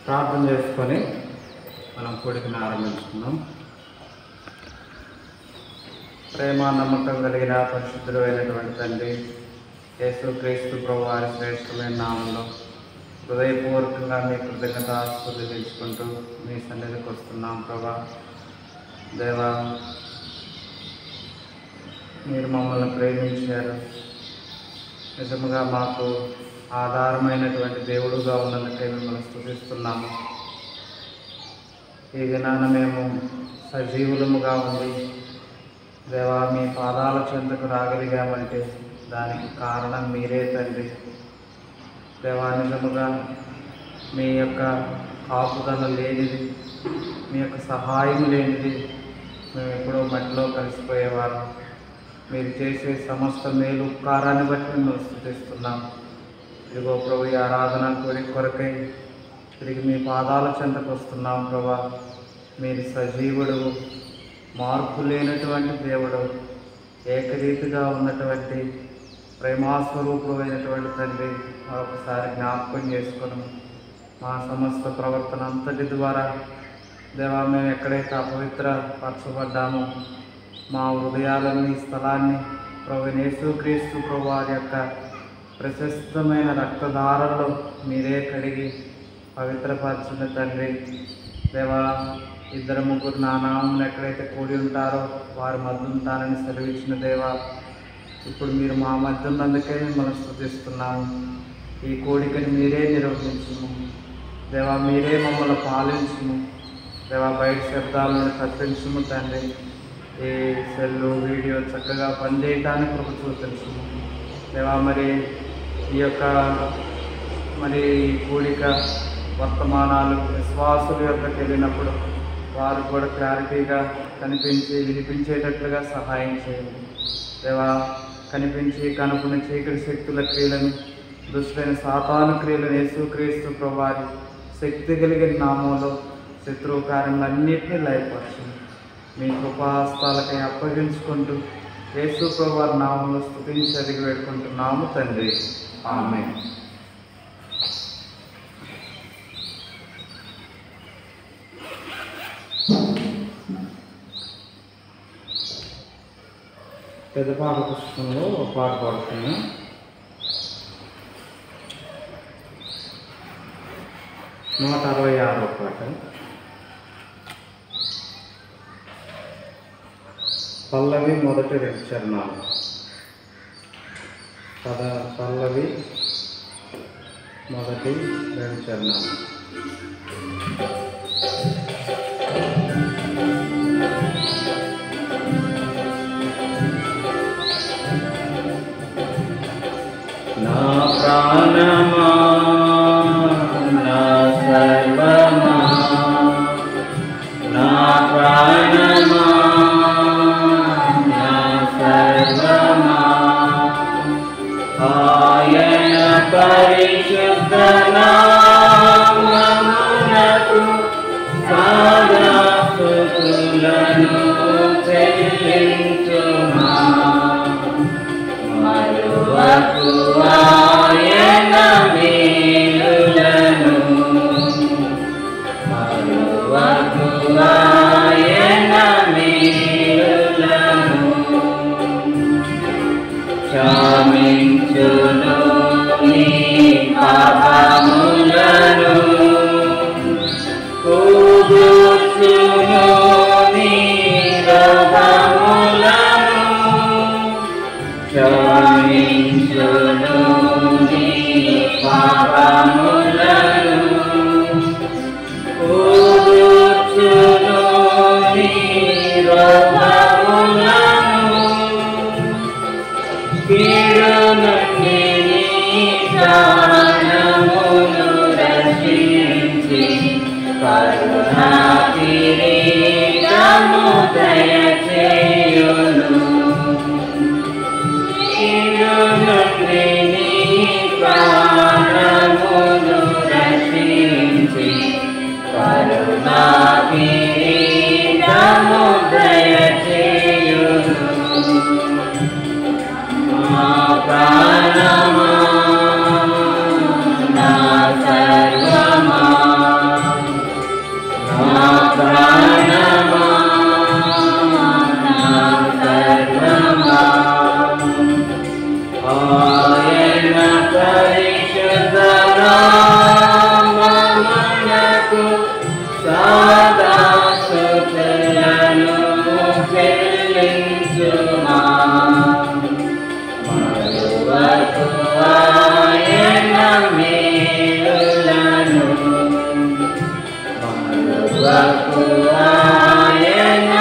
ప్రార్థన చేసుకొని మనం కూడికను ఆరంభించుకుందాం ప్రేమ నమ్మకం కలిగిన పరిశుద్ధుడు అయినటువంటి తండ్రి యేసు క్రీస్తు ప్రభు వారి శ్రేష్టమైన నామంలో హృదయపూర్వకంగా మీ కృతజ్ఞత ఆస్వాదించుకుంటూ మీ సన్నిధికి వస్తున్నాం ప్రభా దేవా మీరు మమ్మల్ని ప్రేమించారు నిజముగా మాకు ఆధారమైనటువంటి దేవుడుగా ఉన్నందుకే మిమ్మల్ని స్థుతిస్తున్నాము ఈ దినాన మేము సజీవులముగా ఉంది దేవా మీ పాదాల చెంతకు రాగలిగామంటే దానికి కారణం మీరే తండ్రి దేవా నిజముగా మీ యొక్క కాపుదల లేనిది మీ యొక్క సహాయం లేనిది మేము ఎప్పుడో మట్టిలో కలిసిపోయేవారు మీరు చేసే సమస్త మేలు ఉపకారాన్ని బట్టి మేము స్థుతిస్తున్నాం ఇదిగో ప్రభు ఈ ఆరాధన కోరిక కొరకై తిరిగి మీ పాదాల చెంతకు వస్తున్నాం ప్రభా మీరు సజీవుడు మార్పు లేనటువంటి దేవుడు ఏకరీతిగా ఉన్నటువంటి ప్రేమాస్వరూపమైనటువంటి తండ్రి మరొకసారి జ్ఞాపకం చేసుకుని మా సమస్త ప్రవర్తన అంతటి ద్వారా దేవా మేము ఎక్కడైతే అపవిత్ర పరచబడ్డామో మా హృదయాలని ఈ స్థలాన్ని ప్రభు యేసుక్రీస్తు ప్రభు వారి యొక్క ప్రశస్తమైన రక్తధారలో మీరే కడిగి పవిత్రపరచిన తండ్రి దేవా ఇద్దరు ముగ్గురు నా నామములు ఎక్కడైతే కూడి ఉంటారో వారి మధ్య ఉంటానని సెలవిచ్చిన దేవా ఇప్పుడు మీరు మా మధ్య ఉన్నందుకే మిమ్మల్ని స్థుతిస్తున్నాము ఈ కోడికని మీరే నిర్వహించుము దేవా మీరే మమ్మల్ని పాలించుము దేవా బయట శబ్దాలను తప్పించుము తండ్రి ఈ సెల్లు వీడియో చక్కగా పనిచేయటానికి కృప చూపించుము దేవా మరి ఈ యొక్క మరి ఈ కూడిక వర్తమానాలు విశ్వాసుల యొక్కకి వెళ్ళినప్పుడు వారు కూడా క్లారిటీగా కనిపించి వినిపించేటట్లుగా సహాయం చేయండి దేవా కనిపించి కనుకున్న చీకటి శక్తుల క్రియలను దుష్టైన సాతాను క్రియలను యేసుక్రీస్తు ప్రభారి శక్తి కలిగిన నామంలో శత్రువు కార్యములన్నింటినీ లయపరచండి మీ కృపాస్తాలకై అప్పగించుకుంటూ యేసు ప్రభారి నామంలో స్థుతించి అడిగి వేడుకుంటున్నాము తండ్రి ఆమె పెద్ద పాట పుస్తకంలో ఒక పాట పాడుతున్నాం నూట అరవై ఆరో పాట పల్లవి మొదటి రెండు చరణాలు పద పల్లవి మొదటి రెండు చరణాలు నా ప్రాణమా నా సర్వమా నా ప్రాణమా నా సర్వమా ఆయన పరిశుద్ధ నామమునకు సదా స్తుతులను చెల్లించుమా మరువకు ఆయన మేలులను మరువకు ఆయన మేలులను క్షమించును నీ పాపములను కూర్చును నీ రోగములను క్షమించును నీ పాపములను కూర్చును నీ రోగములను కీడు నుండి నీ ప్రాణమును రక్షించి కరుణా కిరీటము దయచేయును కీడు నుండి నీ ప్రాణమును రక్షించి కరుణా కిరీటము దయచేయును మా ప్రాణమా నా సర్వమా మరువకు ఆయన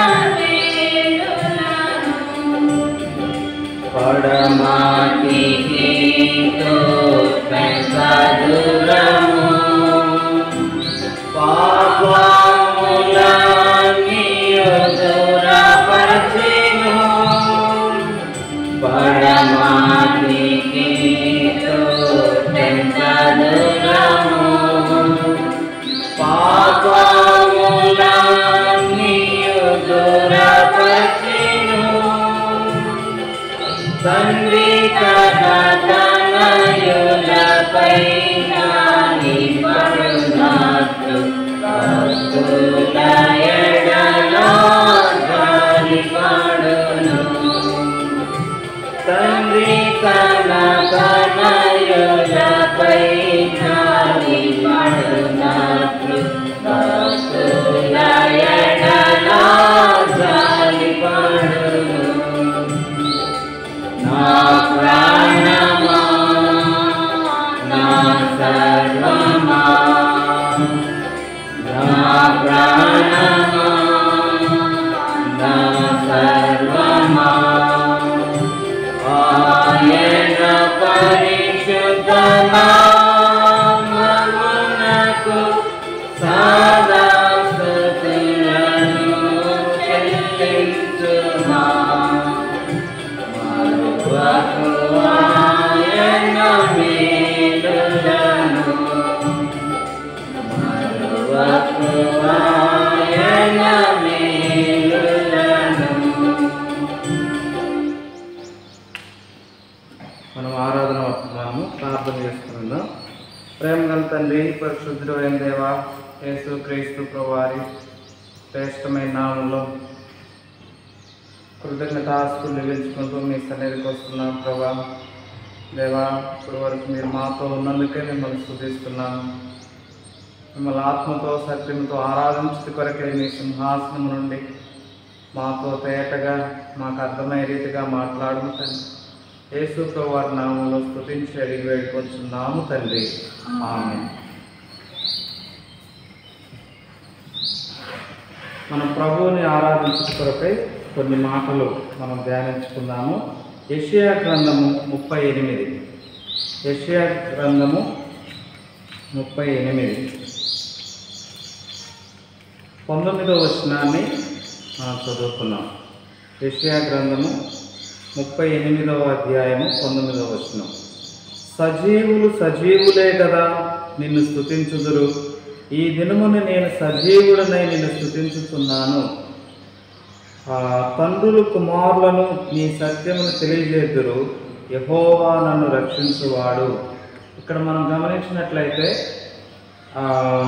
పడమాటికి దూరము పాపములని దూరపరచెను పడమాటికి దూరము పాపములని దూరపరచెను తండ్రి కనకనయులపై నాని పడునాట్లు భక్తుల ఎడలో గాలి పడును తండ్రి కనకనయులపై నాని పడునాట్లు భక్తుల ఎడలో గాలి పడును నా ప్రాణమా నా సర్వమా నా ప్రాణమా నా సర్వమా ఆయన పరిశుద్ధ నామమునకు సదా స్తుతులను చెల్లించుమా మరువకువాయన మేలులను మరువకువాయన మేలులను మనం ఆరాధన వర్తమానము ప్రార్థన చేసుకుందాం ప్రేమ గల తండ్రి పరిశుద్ధుడు అయిన దేవ యేసు క్రీస్తు ప్రభువారి శ్రేష్టమైన నామంలో కృతజ్ఞతాస్తులు నిలించుకుంటూ మీ సన్నిధికి వస్తున్నాం ప్రభా దేవా ఇప్పుడు వరకు మీరు మాతో ఉన్నందుకే మిమ్మల్ని స్థుతిస్తున్నాను మిమ్మల్ని ఆత్మతో సత్యంతో ఆరాధించు కొరకే మీ సింహాసనం నుండి మాతో తేటగా మాకు అర్థమయ్యే రీతిగా మాట్లాడము తండ్రి యేసు వారి నామంలో స్థుతించి అడిగి వేడుకొంచున్నాము తండ్రి ఆమె మనం ప్రభువుని ఆరాధించు కొరకై కొన్ని మాటలు మనం ధ్యానించుకుందాము యెషయా గ్రంథము ముప్పై ఎనిమిది యెషయా గ్రంథము ముప్పై ఎనిమిది పంతొమ్మిదవ వచనాన్ని మనం చదువుకున్నాం యెషయా గ్రంథము ముప్పై ఎనిమిదవ అధ్యాయము పంతొమ్మిదవ వచనం సజీవులు సజీవులే కదా నిన్ను స్తుతించుదురు ఈ దినమున నేను సజీవుడనై నిన్ను స్తుతించుతున్నాను ఆ తండ్రులు కుమారులను నీ సత్యమును తెలియజేద్దురు యహోవా నన్ను రక్షించువాడు ఇక్కడ మనం గమనించినట్లయితే ఆ,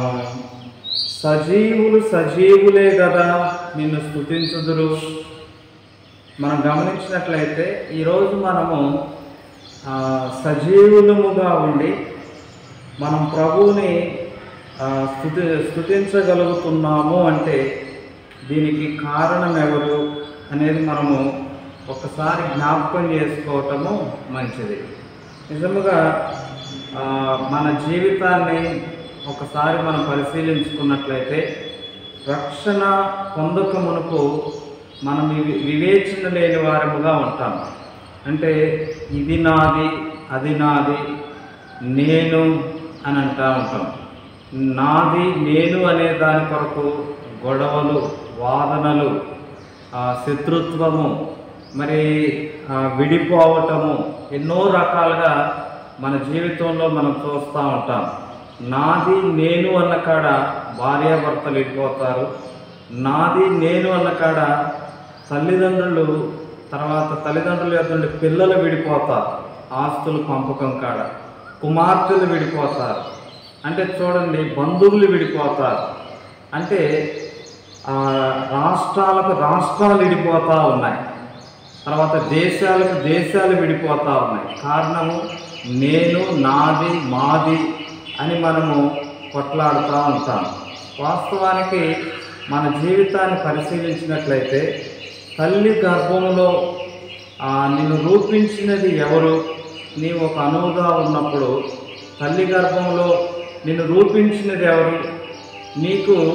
సజీవులు సజీవులే కదా నిన్ను స్తుతించుదురు మనం గమనించినట్లయితే ఈరోజు మనము ఆ, సజీవులముగా ఉండి మనం ప్రభువుని ఆ, స్థుతి స్థుతించగలుగుతున్నాము అంటే దీనికి కారణం ఎవరు అనేది మనము ఒకసారి జ్ఞాపకం చేసుకోవటము మంచిది నిజముగా ఆ, మన జీవితాన్ని ఒకసారి మనం పరిశీలించుకున్నట్లయితే రక్షణ పొందక మునుపు మనం వివే- వివేచన లేని వారముగా ఉంటాం అంటే ఇది నాది అది నాది నేను అని అంటూ ఉంటాం నాది నేను అనే దాని కొరకు గొడవలు వాదనలు ఆ, శత్రుత్వము మరి ఆ, విడిపోవటము ఎన్నో రకాలుగా మన జీవితంలో మనం చూస్తూ ఉంటాం నాది నేను అన్న కాడ భార్యాభర్తలు విడిపోతారు నాది నేను అన్న కాడ తల్లిదండ్రులు తర్వాత తల్లిదండ్రుల యొక్క నుండి పిల్లలు విడిపోతారు ఆస్తులు పంపకం కాడ కుమార్తెలు విడిపోతారు అంటే చూడండి బంధువులు విడిపోతారు అంటే ఆ, రాష్ట్రాలకు రాష్ట్రాలు విడిపోతూ ఉన్నాయి తర్వాత దేశాలకు దేశాలు విడిపోతూ ఉన్నాయి కారణము నేను నాది మాది అని మనము కొట్లాడుతూ ఉంటాం వాస్తవానికి మన జీవితాన్ని పరిశీలించినట్లయితే తల్లి గర్భంలో ఆ, నిన్ను రూపించినది ఎవరు నీవు ఒక అణువుగా ఉన్నప్పుడు తల్లి గర్భంలో నిన్ను రూపించినది ఎవరు నీకు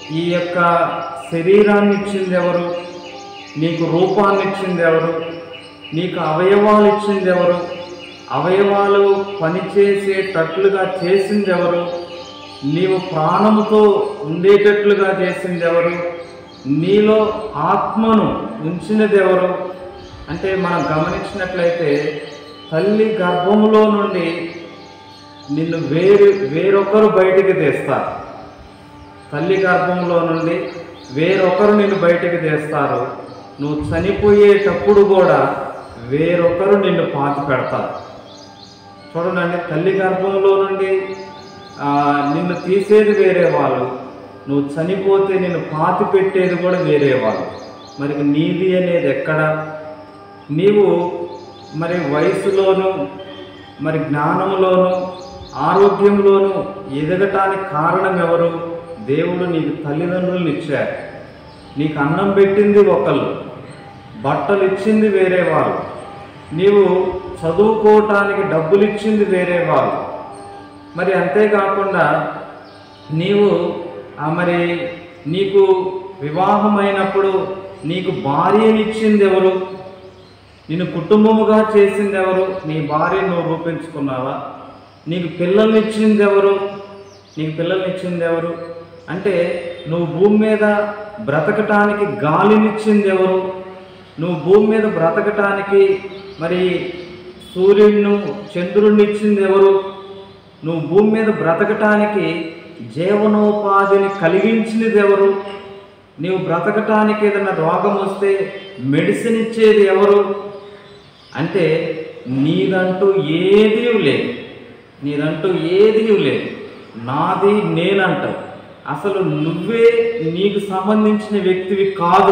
ఈ యొక్క శరీరాన్ని ఇచ్చింది ఎవరు నీకు రూపాన్ని ఇచ్చింది ఎవరు నీకు అవయవాలు ఇచ్చింది ఎవరు అవయవాలు పనిచేసేటట్లుగా చేసింది ఎవరు నీవు ప్రాణముతో ఉండేటట్లుగా చేసింది ఎవరు నీలో ఆత్మను ఉంచినది ఎవరు అంటే మనం గమనించినట్లయితే తల్లి గర్భములో నుండి నిన్ను వేరు వేరొకరు బయటికి తీస్తారు తల్లి గర్భంలో నుండి వేరొకరు నిన్ను బయటికి తీస్తారు నువ్వు చనిపోయేటప్పుడు కూడా వేరొకరు నిన్ను పాతి పెడతారు చూడండి తల్లి గర్భంలో నుండి ఆ, నిన్ను తీసేది వేరే వాళ్ళు నువ్వు చనిపోతే నిన్ను పాతి పెట్టేది కూడా వేరే వాళ్ళు మరి నీది అనేది ఎక్కడ నీవు మరి వయసులోను మరి జ్ఞానంలోను ఆరోగ్యంలోను ఎదగటానికి కారణం ఎవరు దేవుడు నీకు తల్లిదండ్రులను ఇచ్చారు నీకు అన్నం పెట్టింది ఒకళ్ళు బట్టలు ఇచ్చింది వేరే వాళ్ళు నీవు చదువుకోవటానికి డబ్బులు ఇచ్చింది వేరే వాళ్ళు మరి అంతేకాకుండా నీవు ఆ మరి నీకు వివాహమైనప్పుడు నీకు భార్యనిచ్చింది ఎవరు నిన్ను కుటుంబముగా చేసింది ఎవరు నీ భార్యను నువ్వు రూపించుకున్నావా నీకు పిల్లల్ని ఇచ్చింది ఎవరు నీకు పిల్లల్ని ఇచ్చింది ఎవరు అంటే నువ్వు భూమి మీద బ్రతకటానికి గాలినిచ్చింది ఎవరు నువ్వు భూమి మీద బ్రతకటానికి మరి సూర్యుడిను చంద్రుడిని ఇచ్చింది ఎవరు నువ్వు భూమి మీద బ్రతకటానికి జీవనోపాధిని కలిగించినది ఎవరు నీవు బ్రతకటానికి ఏదైనా రోగం వస్తే మెడిసిన్ ఇచ్చేది ఎవరు అంటే నీదంటూ ఏదీ లేదు నీదంటూ ఏదీ లేదు నాది నేనంటావు అసలు నువ్వే నీకు సంబంధించిన వ్యక్తివి కాదు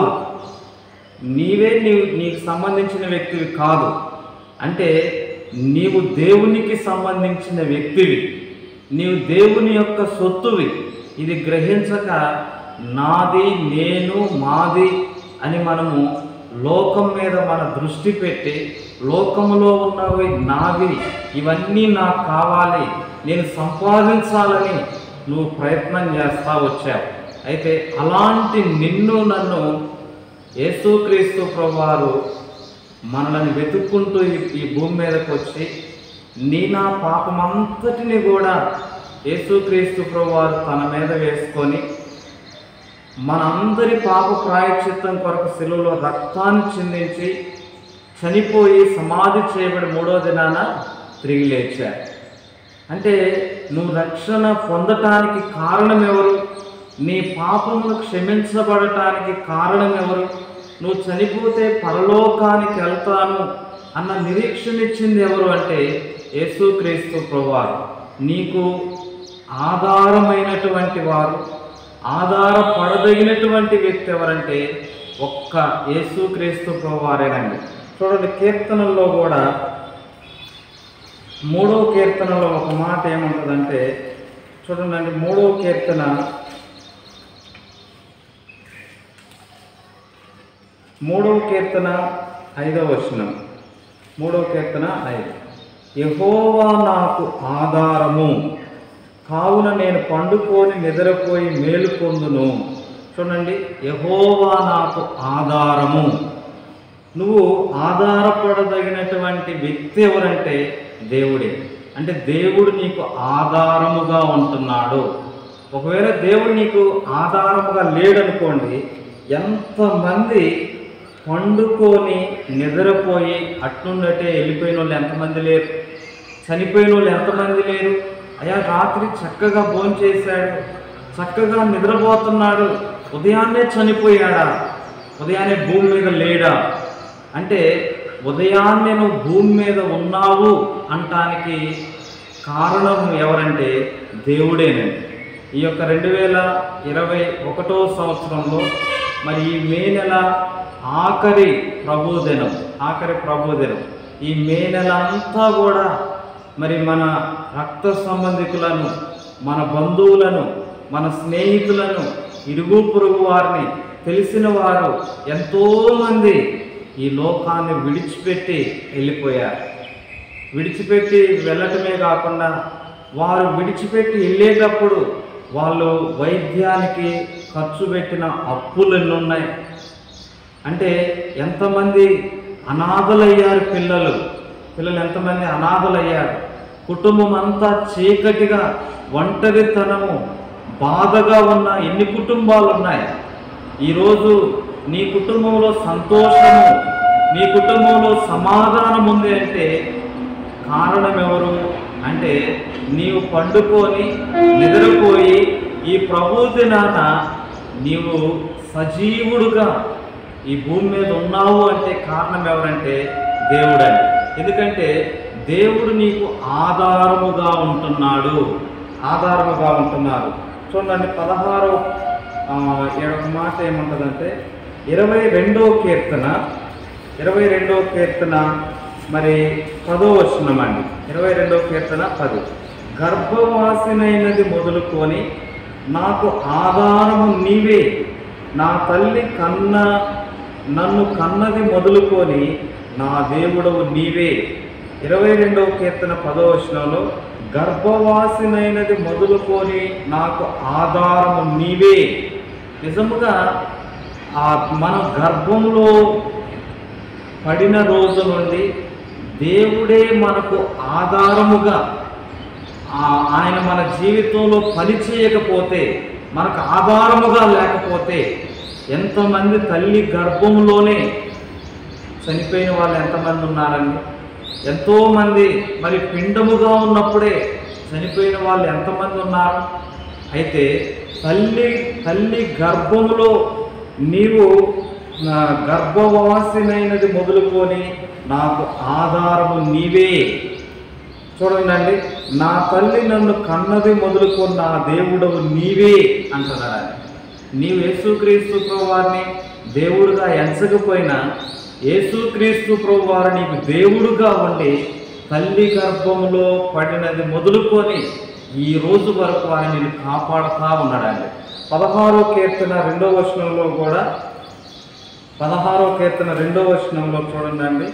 నీవే నీవు నీకు సంబంధించిన వ్యక్తివి కాదు అంటే నీవు దేవునికి సంబంధించిన వ్యక్తివి నీవు దేవుని యొక్క సొత్తువి ఇది గ్రహించక నాది నేను మాది అని మనము లోకం మీద మన దృష్టి పెట్టి లోకములో ఉన్నవి నావి ఇవన్నీ నాకు కావాలి నేను సంపాదించాలని నువ్వు ప్రయత్నం చేస్తా వచ్చావు అయితే అలాంటి నిన్ను నన్ను యేసుక్రీస్తు ప్రభువారు మనల్ని వెతుక్కుంటూ ఈ- ఈ భూమి మీదకి వచ్చి నీ నా పాపమంతటిని కూడా యేసుక్రీస్తు ప్రభువారు తన మీద వేసుకొని మనందరి పాప ప్రాయశ్చిత్తం కొరకు సెలువులో రక్తాన్ని చిందించి చనిపోయి సమాధి చేయబడి మూడో దినాన తిరిగి లేచారు అంటే నువ్వు రక్షణ పొందటానికి కారణం ఎవరు నీ పాపములు క్షమించబడటానికి కారణం ఎవరు నువ్వు చనిపోతే పరలోకానికి వెళ్తాను అన్న నిరీక్షణ ఇచ్చింది ఎవరు అంటే యేసుక్రీస్తు ప్రభువారు నీకు ఆధారమైనటువంటి వారు ఆధారపడదగినటువంటి వ్యక్తి ఎవరంటే ఒక్క యేసుక్రీస్తు ప్రభువారేనండి చూడండి కీర్తనల్లో కూడా మూడో కీర్తనలో ఒక మాట ఏముంటుందంటే చూడండి మూడో కీర్తన మూడవ కీర్తన ఐదవ వచనం మూడవ కీర్తన ఐదు యహోవా నాకు ఆధారము కావున నేను పండుకొని నిద్రపోయి మేలు పొందును చూడండి యహోవా నాకు ఆధారము నువ్వు ఆధారపడదగినటువంటి వ్యక్తి ఎవరంటే దేవుడే అంటే దేవుడు నీకు ఆధారముగా ఉంటున్నాడు ఒకవేళ దేవుడు నీకు ఆధారముగా లేడనుకోండి ఎంతమంది పండుకొని నిద్రపోయి అట్నుండటే వెళ్ళిపోయిన వాళ్ళు ఎంతమంది లేరు చనిపోయిన వాళ్ళు ఎంతమంది లేరు అయ్యా రాత్రి చక్కగా భోంచేశాడు చక్కగా నిద్రపోతున్నాడు ఉదయాన్నే చనిపోయాడా ఉదయాన్నే భూమి మీద లేడా అంటే ఉదయాన్నే నువ్వు భూమి మీద ఉన్నావు అంటానికి కారణం ఎవరంటే దేవుడేనండి ఈ యొక్క రెండు వేల ఇరవై ఒకటో సంవత్సరంలో మరి ఈ మే నెల ఆఖరి ప్రభుదినం ఆఖరి ప్రభుదినం ఈ మే నెల అంతా కూడా మరి మన రక్త సంబంధికులను మన బంధువులను మన స్నేహితులను ఇరుగు పొరుగు వారిని తెలిసిన వారు ఎంతోమంది ఈ లోకాన్ని విడిచిపెట్టి వెళ్ళిపోయారు విడిచిపెట్టి వెళ్ళటమే కాకుండా వారు విడిచిపెట్టి వెళ్ళేటప్పుడు వాళ్ళు వైద్యానికి ఖర్చు పెట్టిన అప్పులు ఎన్ని ఉన్నాయి అంటే ఎంతమంది అనాథలయ్యారు పిల్లలు పిల్లలు ఎంతమంది అనాథలయ్యారు కుటుంబం అంతా చీకటిగా ఒంటరితనము బాధగా ఉన్న ఎన్ని కుటుంబాలు ఉన్నాయి ఈరోజు నీ కుటుంబంలో సంతోషము నీ కుటుంబంలో సమాధానం ఉంది అంటే కారణం ఎవరు అంటే నీవు పండుకొని నిద్రపోయి ఈ ప్రభు దినాన నీవు సజీవుడుగా ఈ భూమి మీద ఉన్నావు అంటే కారణం ఎవరంటే దేవుడని ఎందుకంటే దేవుడు నీకు ఆధారముగా ఉంటున్నాడు ఆధారముగా ఉంటున్నారు చూడండి పదహారు ఏడవ మాట ఏముంటుందంటే ఇరవై రెండో కీర్తన ఇరవై రెండో కీర్తన మరి పదో వచనం అండి ఇరవై రెండో కీర్తన పది గర్భవాసినైనది మొదలుకొని నాకు ఆధారము నీవే నా తల్లి కన్న నన్ను కన్నది మొదలుకొని నా దేవుడవు నీవే ఇరవై రెండవ కీర్తన పదో వచనంలో గర్భవాసినైనది మొదలుకొని నాకు ఆధారము నీవే నిజముగా ఆ మన గర్భంలో పడిన రోజు నుండి దేవుడే మనకు ఆధారముగా ఆ- ఆయన మన జీవితంలో పని చేయకపోతే మనకు ఆధారముగా లేకపోతే ఎంతమంది తల్లి గర్భంలోనే చనిపోయిన వాళ్ళు ఎంతమంది ఉన్నారండి ఎంతోమంది మరి పిండముగా ఉన్నప్పుడే చనిపోయిన వాళ్ళు ఎంతమంది ఉన్నారు అయితే తల్లి తల్లి గర్భములో నీవు నా గర్భవాసినైనది మొదలుకొని నాకు ఆధారము నీవే చూడండి నా తల్లి నన్ను కన్నది మొదలుకొని నా దేవుడవు నీవే అంటున్నాడు ఆయన. నీవు యేసుక్రీస్తు ప్రభువారిని దేవుడుగా ఎంచకపోయినా యేసుక్రీస్తు ప్రభువారు నీకు దేవుడుగా ఉండి తల్లి గర్భంలో పడినది మొదలుకొని ఈ రోజు వరకు ఆయన నిన్ను కాపాడుతా ఉన్నాడండి పదహారో కీర్తన రెండో వచనంలో కూడా పదహారో కీర్తన రెండో వచనంలో చూడండి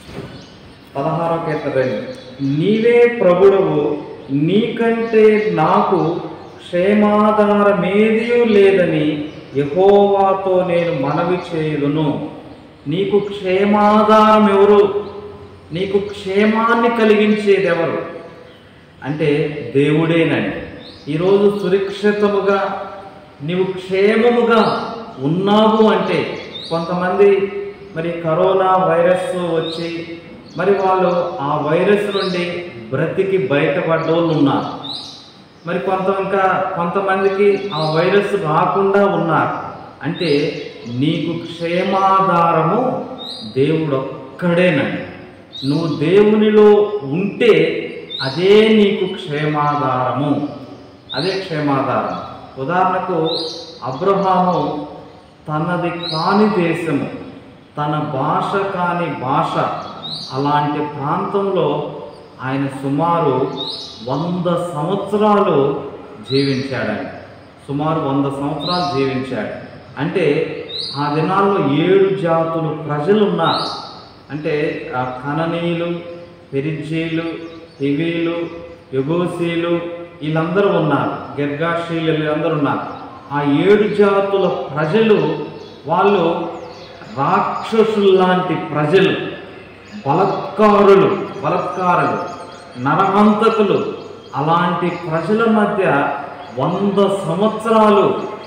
పదహారో కీర్తన రెండు నీవే ప్రభుడవు నీకంటే నాకు క్షేమాధారమేదియూ లేదని యహోవాతో నేను మనవి చేయుదును నీకు క్షేమాధారం ఎవరు నీకు క్షేమాన్ని కలిగించేది ఎవరు అంటే దేవుడేనండి ఈరోజు సురక్షితముగా నీవు క్షేమముగా ఉన్నావు అంటే కొంతమంది మరి కరోనా వైరస్ వచ్చి మరి వాళ్ళు ఆ వైరస్ నుండి బ్రతికి బయటపడ్డోళ్ళు ఉన్నారు మరి కొంత ఇంకా కొంతమందికి ఆ వైరస్ రాకుండా ఉన్నారు అంటే నీకు క్షేమాధారము దేవుడు ఒక్కడేనండి నువ్వు దేవునిలో ఉంటే అదే నీకు క్షేమాధారము అదే క్షేమాధారం ఉదాహరణకు అబ్రహాము తనది కాని దేశము తన భాష కాని భాష అలాంటి ప్రాంతంలో ఆయన సుమారు వంద సంవత్సరాలు జీవించాడండి సుమారు వంద సంవత్సరాలు జీవించాడు అంటే ఆ దినాల్లో ఏడు జాతులు ప్రజలు ఉన్నారు అంటే ఆ కననీయులు పెరిజీలు హివీలు యుగోసీలు వీళ్ళందరూ ఉన్నారు గెర్గాషీలు వీళ్ళందరూ ఉన్నారు ఆ ఏడు జాతుల ప్రజలు వాళ్ళు రాక్షసుల్లాంటి ప్రజలు బలత్కారులు బలత్కారులు నరహంతకులు అలాంటి ప్రజల మధ్య వంద సంవత్సరాలు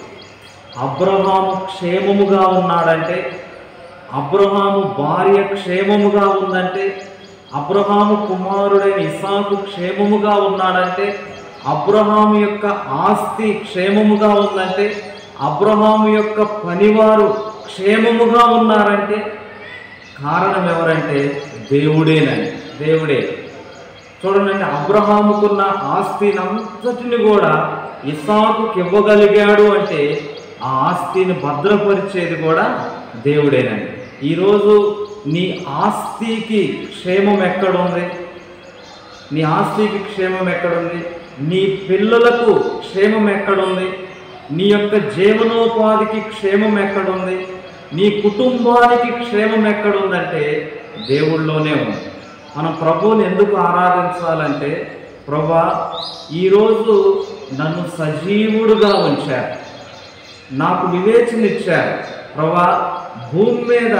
అబ్రహాము క్షేమముగా ఉన్నాడంటే అబ్రహాము భార్య క్షేమముగా ఉందంటే అబ్రహాము కుమారుడైన ఇసాకు క్షేమముగా ఉన్నాడంటే అబ్రహాము యొక్క ఆస్తి క్షేమముగా ఉందంటే అబ్రహాము యొక్క పనివారు క్షేమముగా ఉన్నారంటే కారణం ఎవరంటే దేవుడేనండి దేవుడే చూడండి అబ్రహాముకున్న ఆస్తిని అంతటిని కూడా ఇసాకుకి ఇవ్వగలిగాడు అంటే ఆ ఆస్తిని భద్రపరిచేది కూడా దేవుడేనండి ఈరోజు నీ ఆస్తికి క్షేమం ఎక్కడుంది నీ ఆస్తికి క్షేమం ఎక్కడుంది నీ పిల్లలకు క్షేమం ఎక్కడుంది నీ యొక్క జీవనోపాధికి క్షేమం ఎక్కడుంది నీ కుటుంబానికి క్షేమం ఎక్కడుందంటే దేవుళ్ళలోనే ఉంది మనం ప్రభువుని ఎందుకు ఆరాధించాలంటే ప్రభా ఈరోజు నన్ను సజీవుడుగా ఉంచారు నాకు వివేచన ఇచ్చారు ప్రభా భూమి మీద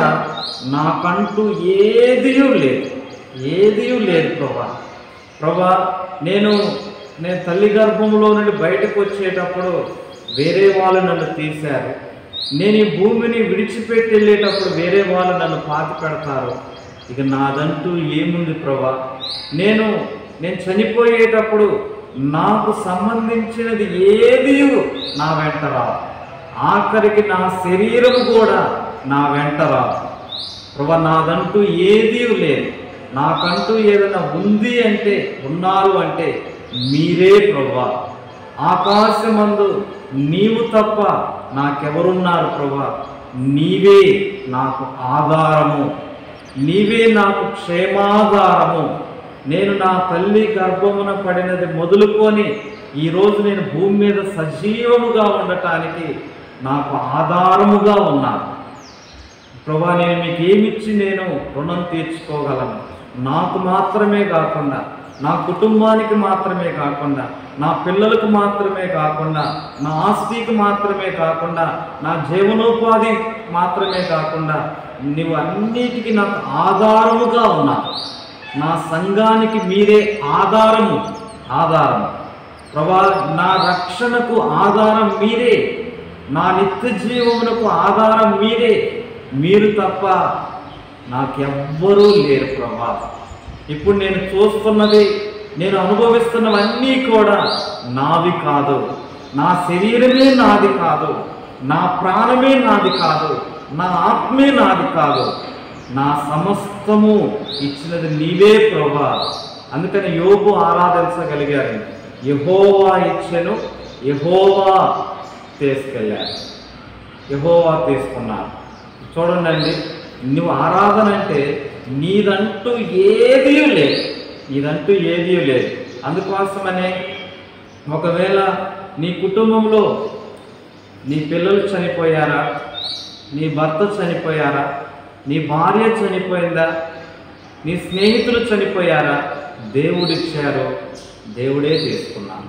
నాకంటూ ఏదీ లేదు ఏదీ లేదు ప్రభా ప్రభా నేను నేను తల్లి గర్భంలో నుండి బయటకు వచ్చేటప్పుడు వేరే వాళ్ళు నన్ను తీశారు నేను ఈ భూమిని విడిచిపెట్టి వెళ్ళేటప్పుడు వేరే వాళ్ళు నన్ను పాతి పెడతారు ఇక నాదంటూ ఏముంది ప్రభా నేను నేను చనిపోయేటప్పుడు నాకు సంబంధించినది ఏది నా వెంట రాదు ఆఖరికి నా శరీరం కూడా నా వెంట రాదు ప్రభా నాదంటూ ఏదీ లేదు నాకంటూ ఏదైనా ఉంది అంటే ఉన్నారు అంటే మీరే ప్రభా ఆకాశమందు నీవు తప్ప నాకెవరున్నారు ప్రభా నీవే నాకు ఆధారము నీవే నాకు క్షేమాధారము నేను నా తల్లి గర్భమున పడినది మొదలుకొని ఈరోజు నేను భూమి మీద సజీవముగా ఉండటానికి నాకు ఆధారముగా ఉన్నాను ప్రభా నేను మీకు ఏమిచ్చి నేను రుణం తీర్చుకోగలను నాకు మాత్రమే కాకుండా నా కుటుంబానికి మాత్రమే కాకుండా నా పిల్లలకు మాత్రమే కాకుండా నా ఆస్తికి మాత్రమే కాకుండా నా జీవనోపాధి మాత్రమే కాకుండా నువ్వు అన్నిటికీ నాకు ఆధారముగా ఉన్నావు నా సంఘానికి మీరే ఆధారము ఆధారము ప్రభా నా రక్షణకు ఆధారం మీరే నా నిత్య జీవమునకు ఆధారం మీరే మీరు తప్ప నాకెవ్వరూ లేరు ప్రభా ఇప్పుడు నేను చూస్తున్నది నేను అనుభవిస్తున్నవన్నీ కూడా నావి కాదు నా శరీరమే నాది కాదు నా ప్రాణమే నాది కాదు నా ఆత్మే నాది కాదు నా సమస్తము ఇచ్చినది నీవే ప్రభా అందుకని యోగు ఆరాధించగలిగారు యహోవా ఇచ్చెను యహోవా తీసుకెళ్ళారు యహోవా తీసుకున్నారు చూడండి నువ్వు ఆరాధన అంటే నీదంటూ ఏదీ లేదు నీదంటూ ఏదీ లేదు అందుకోసమనే ఒకవేళ నీ కుటుంబంలో నీ పిల్లలు చనిపోయారా నీ భర్త చనిపోయారా నీ భార్య చనిపోయిందా నీ స్నేహితులు చనిపోయారా దేవుడిచ్చారు దేవుడే తీసుకున్నాను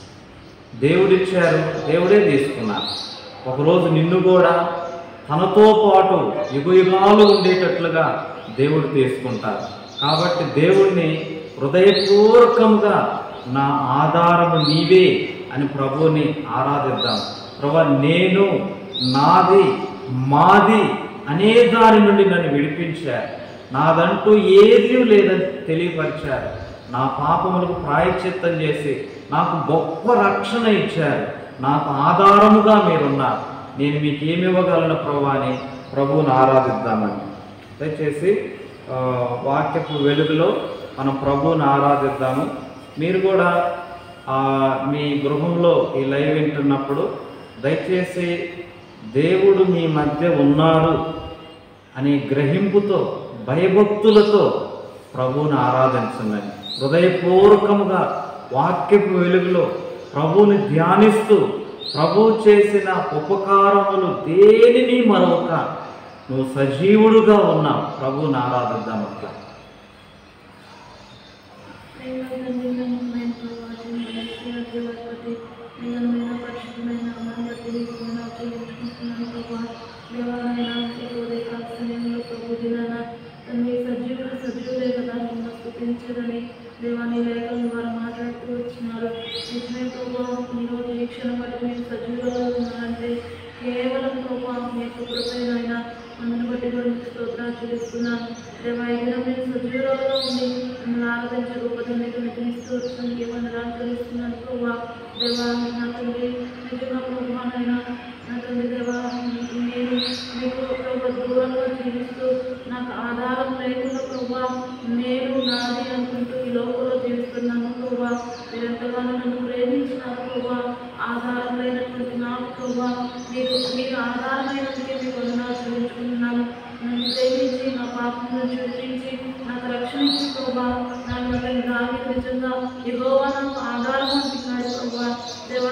దేవుడిచ్చారు దేవుడే తీసుకున్నారు ఒకరోజు నిన్ను కూడా తనతో పాటు యుగ యుగాలు ఉండేటట్లుగా దేవుడు తీసుకుంటారు కాబట్టి దేవుణ్ణి హృదయపూర్వకంగా నా ఆధారము నీవే అని ప్రభువుని ఆరాధిద్దాం ప్రభు నేను నాది మాది అనే దాని నుండి నన్ను విడిపించారు నాదంటూ ఏదీ లేదని తెలియపరిచారు నా పాపములకు ప్రాయశ్చిత్తం చేసి నాకు గొప్ప రక్షణ ఇచ్చారు నాకు ఆధారముగా మీరున్నారు నేను మీకు ఏమి ఇవ్వగలను ప్రభు అని ప్రభువుని ఆరాధిద్దామని దయచేసి ఆ, వాక్యపు వెలుగులో మనం ప్రభువుని ఆరాధిద్దాము మీరు కూడా ఆ, మీ గృహంలో ఈ లైవ్ వింటున్నప్పుడు దయచేసి దేవుడు మీ మధ్య ఉన్నాడు అనే గ్రహింపుతో భయభక్తులతో ప్రభువుని ఆరాధించండి హృదయపూర్వకముగా వాక్యపు వెలుగులో ప్రభువుని ధ్యానిస్తూ ప్రభువు చేసిన ఉపకారములు దేనిని మరొక నువ్వు సజీవుడుగా ఉన్నావు ప్రభువుని ఆరాధిద్దాం అట్లా దేవాని లేఖల ద్వారా మాట్లాడుతూ వచ్చినారు నిజమే ప్రభావ ఈరోజు ఈ క్షణం బట్టి మీరు సజీవులుగా ఉన్నారంటే కేవలం ప్రభావ మీ యొక్క కృపైన అందుని బట్టి కూడా మీకు స్తోత్రాలు చెల్లిస్తున్నాను దేవా ఈ దినం నేను సజీవులుగా ఉండి మిమ్మల్ని ఆరాధించే గొప్ప ధన్యత మీకు ఇస్తూ వచ్చినందుకు ఏమన్నా తెలుస్తున్నాను ప్రభావ దేవా నా తండ్రి నిజంగా ప్రభావనైనా నా తండ్రి దేవా నేను మీకు ప్రభావ దూరంగా జీవిస్తూ నాకు ఆధారం లేకుండా ప్రభా నేను నాది అనుకుంటూ ఈ లోకంలో జీవిస్తున్నాను ప్రభా మీరు ఎంతగానో నన్ను ప్రేమించినారు ప్రభా ఆధారం లేనటువంటి నాకు ప్రభా మీరు మీరు ఆధారమైనందుకే మీకు వందనాలు చెల్లించుకుంటున్నాను నన్ను ప్రేమించి నా పాపమును చూపించి నాకు రక్షణ ఇచ్చి ప్రభా నా వల్ల దాని నిజంగా ఎగోవా నాకు ఆధారం అంటున్నాడు ప్రభా దేవా నిజంగా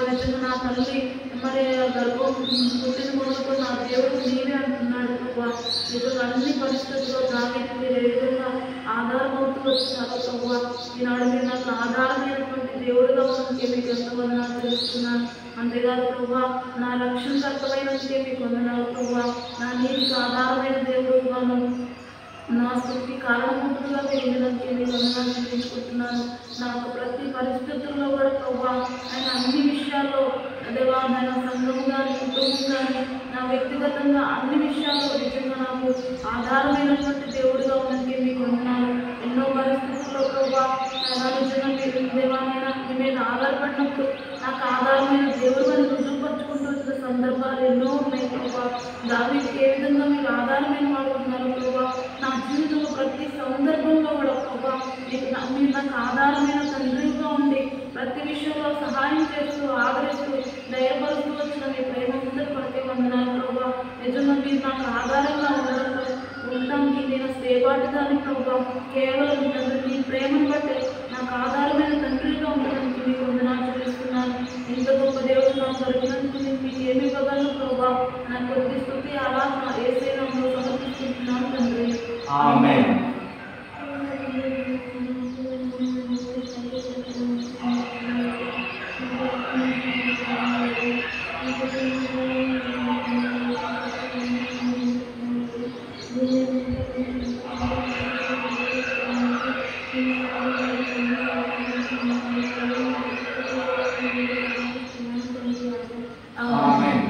నా తల్లి మరి గర్భం పుట్టిన మొదలు నా దేవుడు నీవే అంటున్నాడు ప్రభా నిజంగా అన్ని పరిస్థితుల్లో దానికి మీరు ఏ విధంగా ఆధారమవుతూ వచ్చినారు ప్రభా ఈనాడు మీరు నాకు ఆధారమైనటువంటి దేవుడుగా ఉన్నందుకే మీకు ఎంత వందనాలు తెలుస్తున్నాను అంతేకాదు ప్రభా నా రక్షణకర్తమైనందుకే మీకు వందనాలు ప్రభా నా నీటికి ఆధారమైన దేవుడుగాను నా స్థితి కారణముగా పెరిగినందుకే మీకు వందనాలు చెల్లించుకుంటున్నాను నాకు ప్రతి పరిస్థితుల్లో కూడా ప్రభా ఆయన అన్ని విషయాల్లో దేవా నా సంఘం కానీ కుటుంబం కానీ నా వ్యక్తిగతంగా అన్ని విషయాల్లో నిజంగా నాకు ఆధారమైనటువంటి దేవుడిగా ఉన్నందుకే మీకు వందనాలు ఎన్నో పరిస్థితుల్లో ప్రభా నా నిజంగా మీరు దేవానైనా మీ మీద ఆధారపడినప్పుడు నాకు ఆధారమైన దేవుడు అని రుజువుపరుచుకుంటూ వచ్చిన సందర్భాలు ఎన్నో ఉన్నాయి ప్రభా దానికి ఏ విధంగా మీరు ఆధారమైన వాడు ఉన్నారు ప్రభా నా జీవితంలో ప్రతి సందర్భంలో కూడా ప్రభా మీకు నా- మీరు నాకు ఆధారమైన తండ్రిగా ఉండి ప్రతి విషయంలో సహాయం చేస్తూ ఆదరిస్తూ ధైర్యపరుస్తూ వచ్చిన మీ ప్రేమ ముందర కొరకే వందనాలు ప్రభా నిజంగా మీరు నాకు ఆధారంగా ఉండడంలో ఉండడానికి నేను సేవాటిదాన్ని ప్రభా కేవలం తండ్రి మీ ప్రేమను బట్టి నాకు ఆధారమైన తండ్రిగా ఉండడానికి మీకు వందనాలు చెల్లిస్తున్నాను ఇంత గొప్ప దేవుడు నాకు దొరికినందుకు నేను మీకు ఏమి ఇవ్వగలను ప్రభా నా కొద్ది స్థుతి అలా నా ఏసైనాలో సమర్పిస్తున్నాను తండ్రి ఆమేన్. ఆమేన్.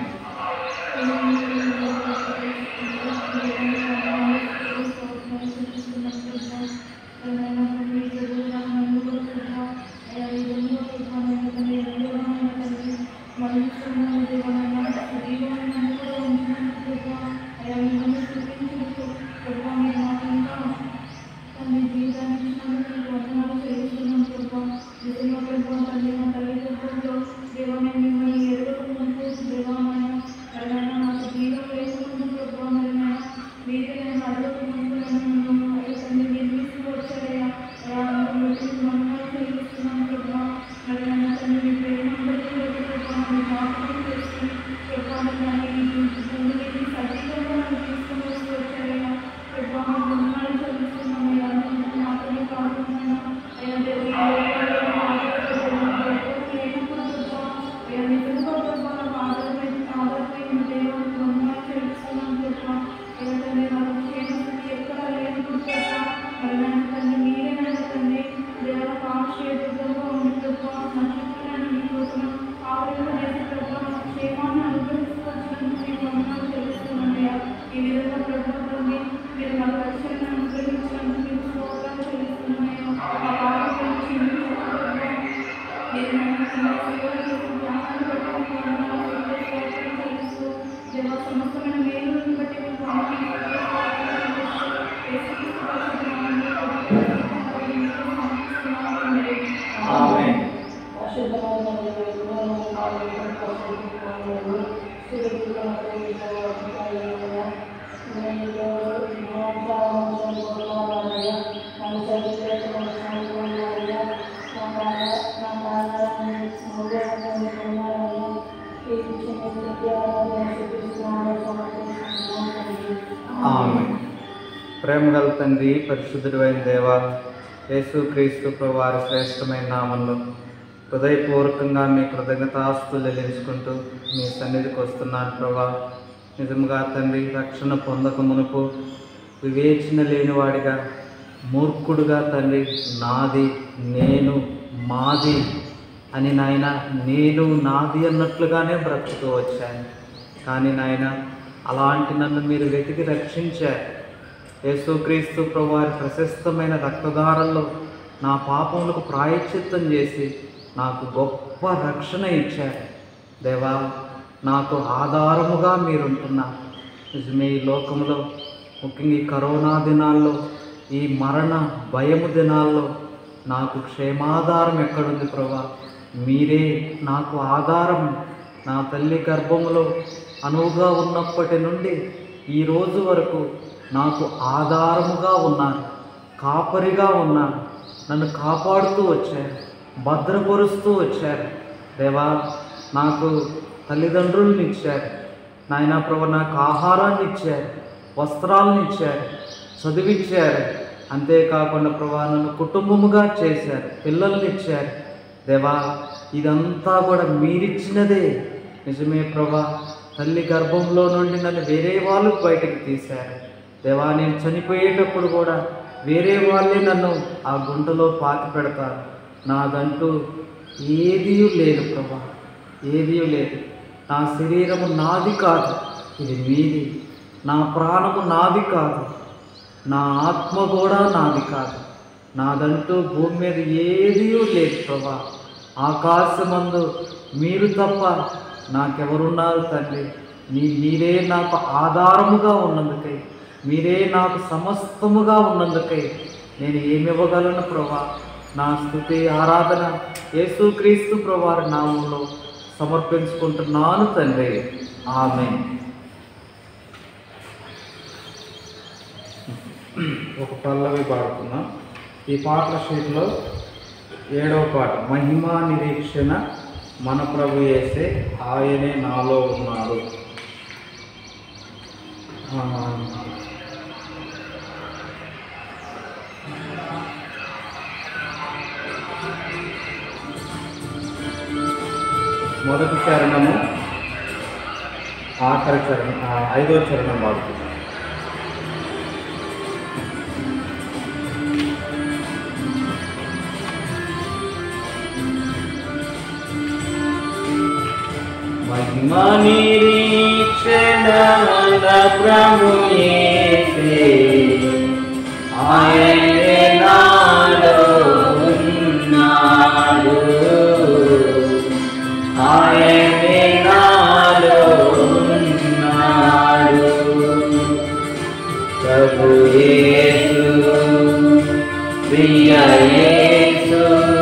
ఆమేన్. ఆమేన్. ప్రేమగల తండ్రి పరిశుద్ధుడు అయిన దేవ యేసు క్రీస్తు వారి శ్రేష్టమైన నామంలో హృదయపూర్వకంగా మీ కృతజ్ఞతాస్తులు చెల్లించుకుంటూ మీ సన్నిధికి వస్తున్నాను ప్రభా నిజంగా తండ్రి రక్షణ పొందక మునుపు వివేచన లేనివాడిగా మూర్ఖుడుగా తండ్రి నాది నేను మాది అని నాయన నేను నాది అన్నట్లుగానే బ్రతుకుతూ వచ్చాను కానీ నాయన అలాంటి నన్ను మీరు వెతికి రక్షించారు యేసుక్రీస్తు ప్రభువారి ప్రశస్తమైన రక్తధారల్లో నా పాపములకు ప్రాయశ్చిత్తం చేసి నాకు గొప్ప రక్షణ ఇచ్చారు దేవా నాకు ఆధారముగా మీరుంటున్నారు నిజమే ఈ లోకంలో ముఖ్యంగా ఈ కరోనా దినాల్లో ఈ మరణ భయము దినాల్లో నాకు క్షేమాధారం ఎక్కడుంది ప్రభా మీరే నాకు ఆధారం నా తల్లి గర్భంలో అనువుగా ఉన్నప్పటి నుండి ఈ రోజు వరకు నాకు ఆధారముగా ఉన్నారు కాపరిగా ఉన్నారు నన్ను కాపాడుతూ వచ్చారు భద్రపరుస్తూ వచ్చారు దేవా నాకు తల్లిదండ్రులను ఇచ్చారు నాయన ప్రభు నాకు ఆహారాన్ని ఇచ్చారు వస్త్రాలను ఇచ్చారు చదివించారు అంతేకాకుండా ప్రభా నన్ను కుటుంబముగా చేశారు పిల్లల్ని ఇచ్చారు దేవా ఇదంతా కూడా మీరిచ్చినదే నిజమే ప్రభా తల్లి గర్భంలో నుండి నన్ను వేరే వాళ్ళు బయటకు తీశారు దేవా నేను చనిపోయేటప్పుడు కూడా వేరే వాళ్ళే నన్ను ఆ గుంటలో పాతి పెడతారు నాదంటూ ఏదీ లేదు ప్రభా ఏదీ లేదు నా శరీరము నాది కాదు ఇది మీది నా ప్రాణము నాది కాదు నా ఆత్మ కూడా నాది కాదు నాదంటూ భూమి మీద ఏదీ లేదు ప్రభా ఆకాశమందు మీరు తప్ప నాకెవరున్నారు తండ్రి నీ మీరే నాకు ఆధారముగా ఉన్నందుకై మీరే నాకు సమస్తముగా ఉన్నందుకై నేను ఏమి ఇవ్వగలను ప్రభా నా స్థుతి ఆరాధన యేసుక్రీస్తు ప్రభారి నామంలో సమర్పించుకుంటున్నాను తండ్రి ఆమె ఒక పల్లవి పాడుతున్నాం ఈ పాటల షీట్లో ఏడవ పాట మహిమా నిరీక్షణ మన ప్రభు వేసే ఆయనే నాలో ఉన్నాడు ఆ, మొదటి చరణము ఆఖరి చరణం ఆ, ఐదో చరణం పాడుతుంది మహిమా నిరీక్షణ మన ప్రభు యేసే ఆయనే నాలో ఉన్నాడు ఆయనే నాలో ఉన్నాడు ప్రభు యేసు ప్రియ యేసు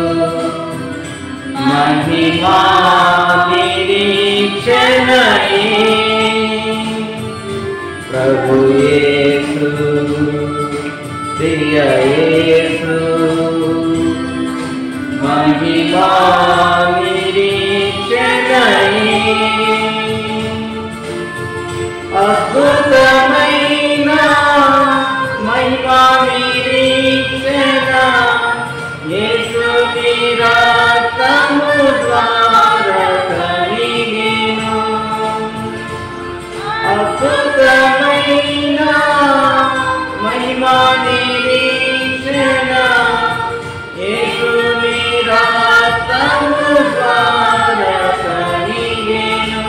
మహిమా నిరీక్షణయే ప్రభు యేసు ప్రియ యేసు మహిమా నిరీక్షణయే అద్భుతమైన మహిమా నిరీక్షణ యేసు నిరాతము ద్వారా కలిగెను అద్భుతమైన మహిమా నిరీక్షణ యేసు నిరాతము ద్వారా కలిగెను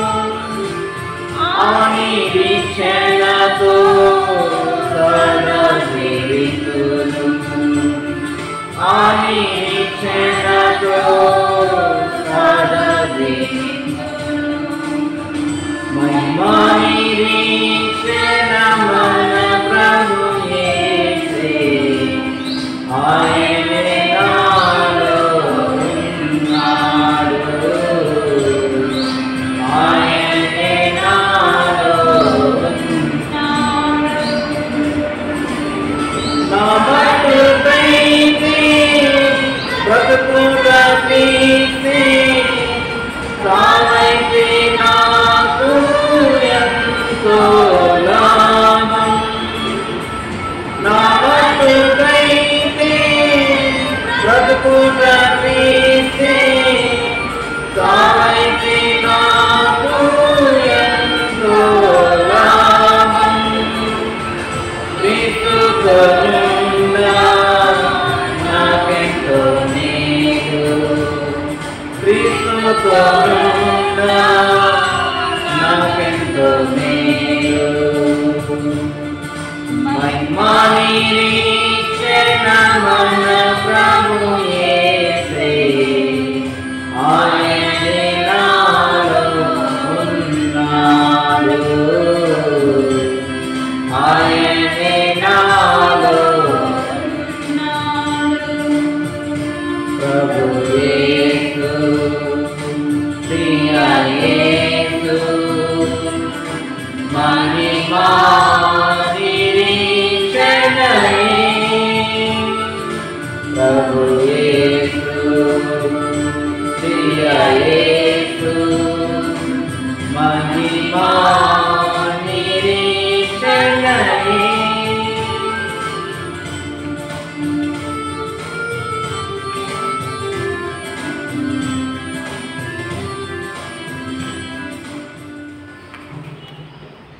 నిరీక్షణతో సదా జీవితులు ఆ నిరీక్షణతో సదా జీవితులు మహిమా నిరీక్షణ మన ప్రభు యేసే ఆయనే నాలో ఉన్నాడు ఆయనే నాలో నా మట్టుకైతే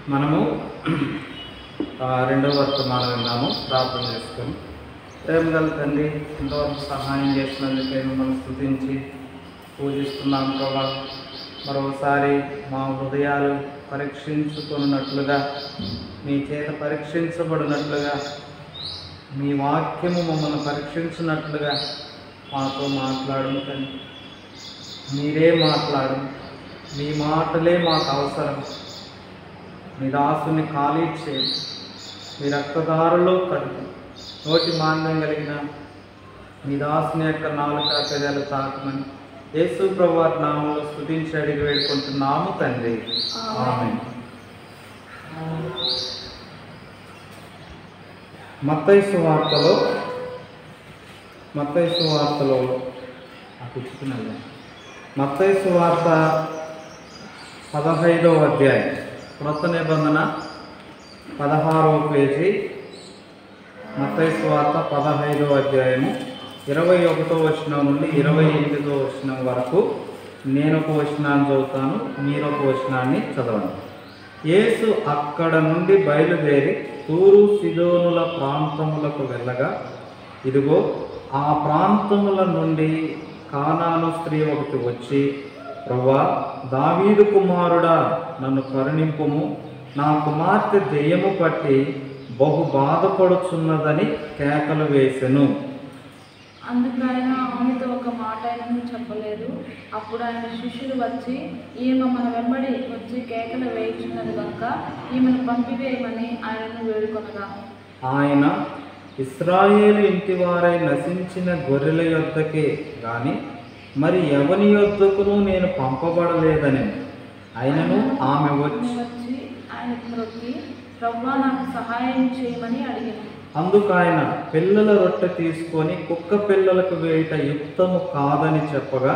మనము ఆ, రెండవ వర్తమానం విన్నాము ప్రార్థన చేసుకొని ప్రేమ గల తండ్రి ఇంతవరకు సహాయం చేసినందుకే మిమ్మల్ని స్థుతించి పూజిస్తున్నాం ప్రభా మరోసారి మా హృదయాలు పరీక్షించుకున్నట్లుగా మీ చేత పరీక్షించబడినట్లుగా మీ వాక్యము మమ్మల్ని పరీక్షించినట్లుగా మాతో మాట్లాడు తండ్రి మీరే మాట్లాడు మీ మాటలే మాకు అవసరం మీ దాసుని ఖాళీ చేయి మీ రక్తదారులో కడుగు నోటి మాంద్యం కలిగిన మీ దాసుని యొక్క నాలుక పెదాలు తాకమని యేసు ప్రభు నామంలో స్తుతించి అడిగి వేడుకుంటున్నాము తండ్రి ఆమె మత్తైసు వార్తలో మత్తైసు వార్తలో మత్తైసు వార్త పదహైదవ అధ్యాయం క్రొత్త నిబంధన పదహారవ పేజీ మత్తైసు వార్త పదహైదవ అధ్యాయము ఇరవై ఒకటో వచనం నుండి ఇరవై ఎనిమిదో వచనం వరకు నేను ఒక వచనాన్ని చదువుతాను మీరు ఒక వచనాన్ని చదవండి యేసు అక్కడ నుండి బయలుదేరి తూరు సిదోనుల ప్రాంతములకు వెళ్ళగా ఇదిగో ఆ ప్రాంతముల నుండి కానాను స్త్రీ ఒకటి వచ్చి ప్రభా దావీదు కుమారుడా నన్ను కరుణింపుము నా కుమార్తె దెయ్యము పట్టి బహు బాధపడుచున్నదని కేకలు వేసెను అందుకు ఆయన ఆమెతో ఒక మాట ఆయనను చెప్పలేదు అప్పుడు ఆయన శిష్యులు వచ్చి ఈమె మన వెంబడి వచ్చి కేకలు వేయుచున్నది కనుక ఈమెను పంపివేయమని ఆయనను వేడుకొనగా ఆయన ఇస్రాయేలు ఇంటివారై నశించిన గొర్రెల యొద్దకే గాని మరి ఎవని యొద్దకును నేను పంపబడలేదని అయినను ఆమె వచ్చి వచ్చి ఆయనకు మ్రొక్కి ప్రవ్వా నాకు సహాయం చేయమని అడిగాను అందుకు ఆయన పిల్లల రొట్టె తీసుకొని కుక్క పిల్లలకు వేయట యుక్తము కాదని చెప్పగా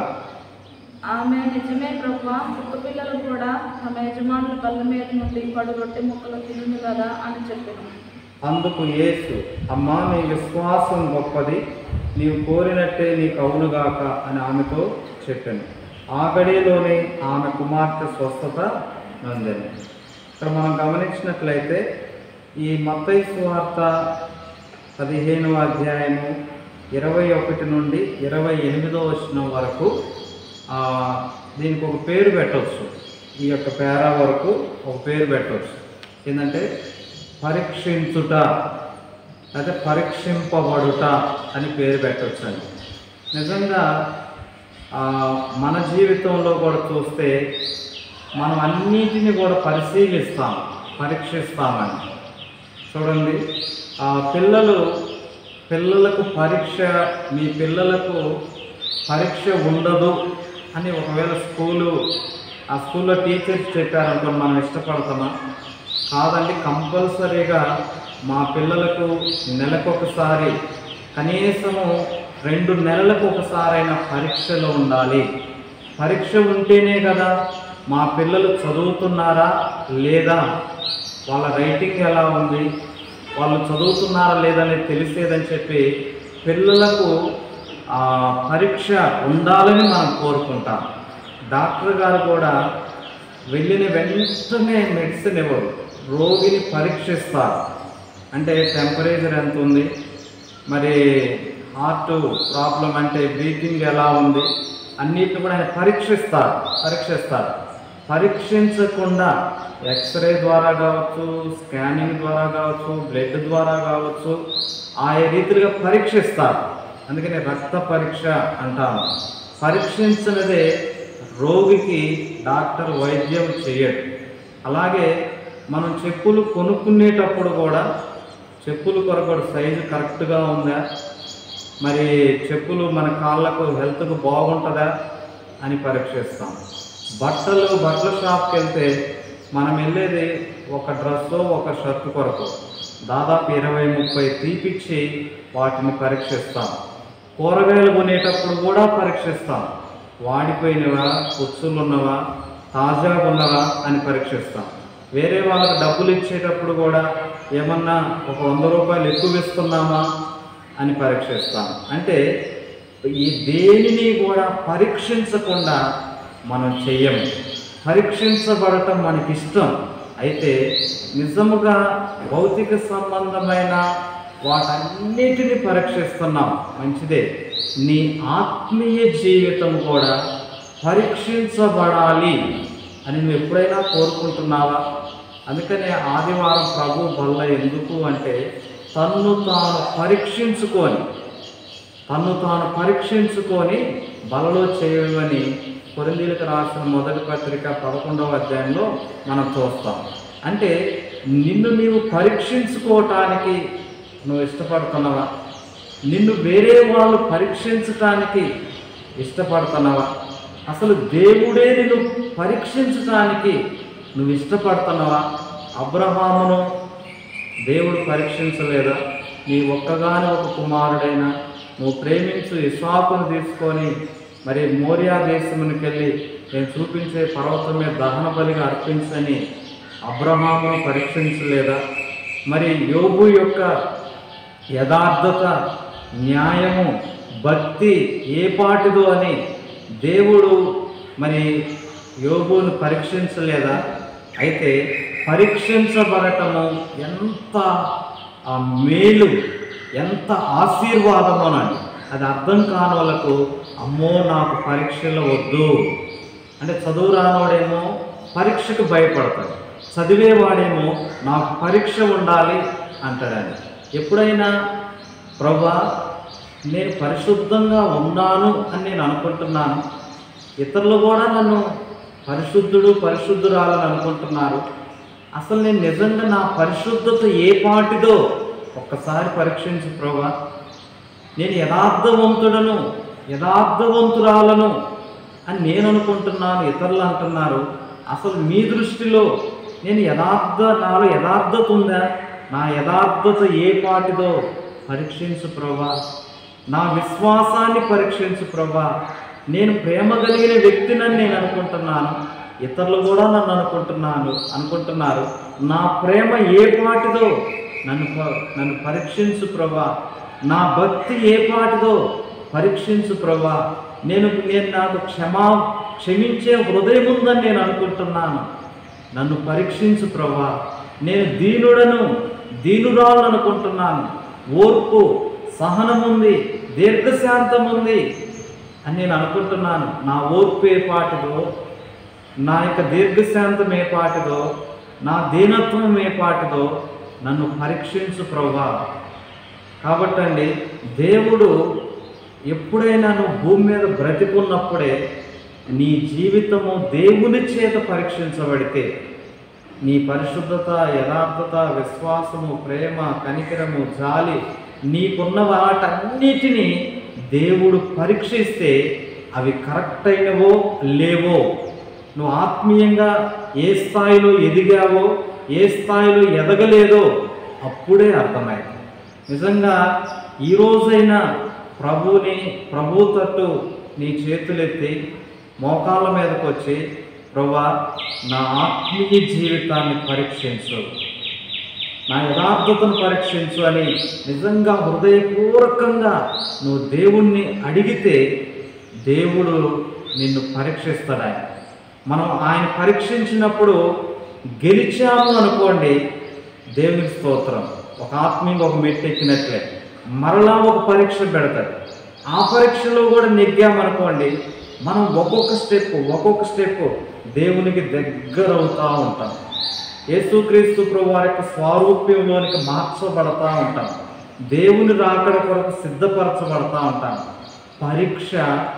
ఆమె నిజమే ప్రవ్వా కుక్క పిల్లలు కూడా తమ యజమానుల బల్ల మీద నుండి పడు రొట్టె ముక్కలు తినును కదా అని చెప్పాను అందుకు యేసు అమ్మా నీ విశ్వాసం గొప్పది నీవు కోరినట్టే నీకు అవునుగాక అని ఆమెతో చెప్పాను ఆ గడియలోనే ఆమె కుమార్తె స్వస్థత నందని ఇక్కడ మనం గమనించినట్లయితే ఈ మత్తయి సువార్త పదిహేనవ అధ్యాయము ఇరవై ఒకటి నుండి ఇరవై ఎనిమిదో వచనం వరకు ఆ, దీనికి ఒక పేరు పెట్టవచ్చు ఈ యొక్క పేరా వరకు ఒక పేరు పెట్టవచ్చు ఏంటంటే పరీక్షించుట లేదా పరీక్షింపబడుట అని పేరు పెట్టవచ్చు అండి నిజంగా ఆ, మన జీవితంలో కూడా చూస్తే మనం అన్నిటిని కూడా పరిశీలిస్తాం పరీక్షిస్తామని చూడండి ఆ పిల్లలు పిల్లలకు పరీక్ష మీ పిల్లలకు పరీక్ష ఉండదు అని ఒకవేళ స్కూలు ఆ స్కూల్లో టీచర్స్ చెప్పారనుకో మనం ఇష్టపడతామా కాదండి కంపల్సరీగా మా పిల్లలకు నెలకొకసారి కనీసము రెండు నెలలకు ఒకసారైనా పరీక్షలు ఉండాలి పరీక్ష ఉంటేనే కదా మా పిల్లలు చదువుతున్నారా లేదా వాళ్ళ రైటింగ్ ఎలా ఉంది వాళ్ళు చదువుతున్నారా లేదని తెలిసేదని చెప్పి పిల్లలకు ఆ, పరీక్ష ఉండాలని మనం కోరుకుంటాం డాక్టర్ గారు కూడా వెళ్ళిన వెంటనే మెడిసిన్ ఇవ్వరు రోగిని పరీక్షిస్తారు అంటే టెంపరేచర్ ఎంత ఉంది మరి హార్ట్ ప్రాబ్లం అంటే బ్రీతింగ్ ఎలా ఉంది అన్నిటిని కూడా ఆయన పరీక్షిస్తారు పరీక్షిస్తారు పరీక్షించకుండా ఎక్స్రే ద్వారా కావచ్చు స్కానింగ్ ద్వారా కావచ్చు బ్లడ్ ద్వారా కావచ్చు ఆయా రీతిగా పరీక్షిస్తారు అందుకని రక్త పరీక్ష అంటాము పరీక్షించినదే రోగికి డాక్టర్ వైద్యం చేయడు అలాగే మనం చెప్పులు కొనుక్కునేటప్పుడు కూడా చెప్పులు కొరకు సైజు కరెక్ట్గా ఉందా మరి చెప్పులు మన కాళ్ళకు హెల్త్కు బాగుంటుందా అని పరీక్షిస్తాం బట్టలు బట్టల షాప్కి వెళ్తే మనం వెళ్ళేది ఒక డ్రెస్ ఒక షర్ట్ కొరకు దాదాపు ఇరవై ముప్పై తీపిచ్చి వాటిని పరీక్షిస్తాం కూరగాయలు కొనేటప్పుడు కూడా పరీక్షిస్తాం వాడిపోయినవా పుచ్చులు ఉన్నవా తాజాగా ఉన్నవా అని పరీక్షిస్తాం వేరే వాళ్ళకి డబ్బులు ఇచ్చేటప్పుడు కూడా ఏమన్నా ఒక వంద రూపాయలు ఎక్కువ ఇస్తున్నామా అని పరీక్షిస్తాం అంటే ఈ దేనిని కూడా పరీక్షించకుండా మనం చెయ్యము పరీక్షించబడటం మనకి ఇష్టం అయితే నిజముగా భౌతిక సంబంధమైన వాటన్నిటిని పరీక్షిస్తున్నాం మంచిదే నీ ఆత్మీయ జీవితం కూడా పరీక్షించబడాలి అని నువ్వు ఎప్పుడైనా కోరుకుంటున్నావా అందుకనే ఆదివారం ప్రభు బల్ల ఎందుకు అంటే తన్ను తాను పరీక్షించుకొని తన్ను తాను పరీక్షించుకొని బలలో చేయమని కొరిందీలకు రాసిన మొదటి పత్రిక పదకొండవ అధ్యాయంలో మనం చూస్తాం అంటే నిన్ను నీవు పరీక్షించుకోవటానికి నువ్వు ఇష్టపడుతున్నావా నిన్ను వేరే వాళ్ళు పరీక్షించటానికి ఇష్టపడుతున్నావా అసలు దేవుడే నిన్ను పరీక్షించటానికి నువ్వు ఇష్టపడుతున్నావా అబ్రహామును దేవుడు పరీక్షించలేదా నీ ఒక్కగాని ఒక కుమారుడైన నువ్వు ప్రేమించు ఇస్వాకును తీసుకొని మరి మోరియా దేశమునికి వెళ్ళి నేను చూపించే పర్వతం మీద దహన బలిగా అర్పించని అబ్రహామును పరీక్షించలేదా మరి యోబు యొక్క యథార్థత న్యాయము భక్తి ఏ పాటిదో అని దేవుడు మరి యోగును పరీక్షించలేదా అయితే పరీక్షించబడటము ఎంత ఆ మేలు ఎంత ఆశీర్వాదమోనండి అది అర్థం కాని వాళ్ళకు అమ్మో నాకు పరీక్షలు వద్దు అంటే చదువు రానోడేమో పరీక్షకు భయపడతాడు చదివేవాడేమో నాకు పరీక్ష ఉండాలి అంటాడని ఎప్పుడైనా ప్రభా నేను పరిశుద్ధంగా ఉన్నాను అని నేను అనుకుంటున్నాను ఇతరులు కూడా నన్ను పరిశుద్ధుడు పరిశుద్ధురాలని అనుకుంటున్నారు అసలు నేను నిజంగా నా పరిశుద్ధత ఏ పాటిదో ఒక్కసారి పరీక్షించు ప్రభా నేను యథార్థవంతుడను యథార్థవంతురాలను అని నేను అనుకుంటున్నాను ఇతరులు అంటున్నారు అసలు మీ దృష్టిలో నేను యథార్థ నాలో యథార్థత ఉందా నా యథార్థత ఏ పాటిదో పరీక్షించు ప్రభా నా విశ్వాసాన్ని పరీక్షించు ప్రభా నేను ప్రేమ కలిగిన వ్యక్తినని నేను అనుకుంటున్నాను ఇతరులు కూడా నన్ను అనుకుంటున్నాను అనుకుంటున్నారు నా ప్రేమ ఏ పాటిదో నన్ను ప- నన్ను పరీక్షించు ప్రభా నా భక్తి ఏ పాటిదో పరీక్షించు ప్రభా నేను నేను నాకు క్షమా క్షమించే హృదయం ఉందని నేను అనుకుంటున్నాను నన్ను పరీక్షించు ప్రభా నేను దీనుడను దీనురాలను అనుకుంటున్నాను ఓర్పు సహనం ఉంది దీర్ఘశాంతం ఉంది అని నేను అనుకుంటున్నాను నా ఓర్పు ఏ పాటిదో నా యొక్క దీర్ఘశాంతం ఏ పాటిదో నా దీనత్వం ఏ పాటిదో నన్ను పరీక్షించు ప్రభా కాబట్టండి దేవుడు ఎప్పుడైనా నువ్వు భూమి మీద బ్రతికున్నప్పుడే నీ జీవితము దేవుని చేత పరీక్షించబడితే నీ పరిశుద్ధత యథార్థత విశ్వాసము ప్రేమ కనికరము జాలి నీకున్న వాటన్నిటినీ దేవుడు పరీక్షిస్తే అవి కరెక్ట్ అయినవో లేవో నువ్వు ఆత్మీయంగా ఏ స్థాయిలో ఎదిగావో ఏ స్థాయిలో ఎదగలేదో అప్పుడే అర్థమైంది నిజంగా ఈ రోజైనా ప్రభుని ప్రభు తట్టు నీ చేతులెత్తి మోకాళ్ళ మీదకి వచ్చి ప్రభా నా ఆత్మీయ జీవితాన్ని పరీక్షించు నా యథార్థతను పరీక్షించు అని నిజంగా హృదయపూర్వకంగా నువ్వు దేవుణ్ణి అడిగితే దేవుడు నిన్ను పరీక్షిస్తాడు ఆయన మనం ఆయన పరీక్షించినప్పుడు గెలిచాము అనుకోండి దేవునికి స్తోత్రం ఒక ఆత్మీయంగా ఒక మెట్టు ఎక్కినట్లే మరలా ఒక పరీక్ష పెడతాడు ఆ పరీక్షలో కూడా నెగ్గామనుకోండి మనం ఒక్కొక్క స్టెప్ ఒక్కొక్క స్టెప్ దేవునికి దగ్గర అవుతూ ఉంటాం యేసుక్రీస్తు ప్రభు వారి యొక్క స్వారూప్యంలోనికి మార్చబడతా ఉంటాం దేవుని రాకడ కొరకు సిద్ధపరచబడతా ఉంటాం పరీక్ష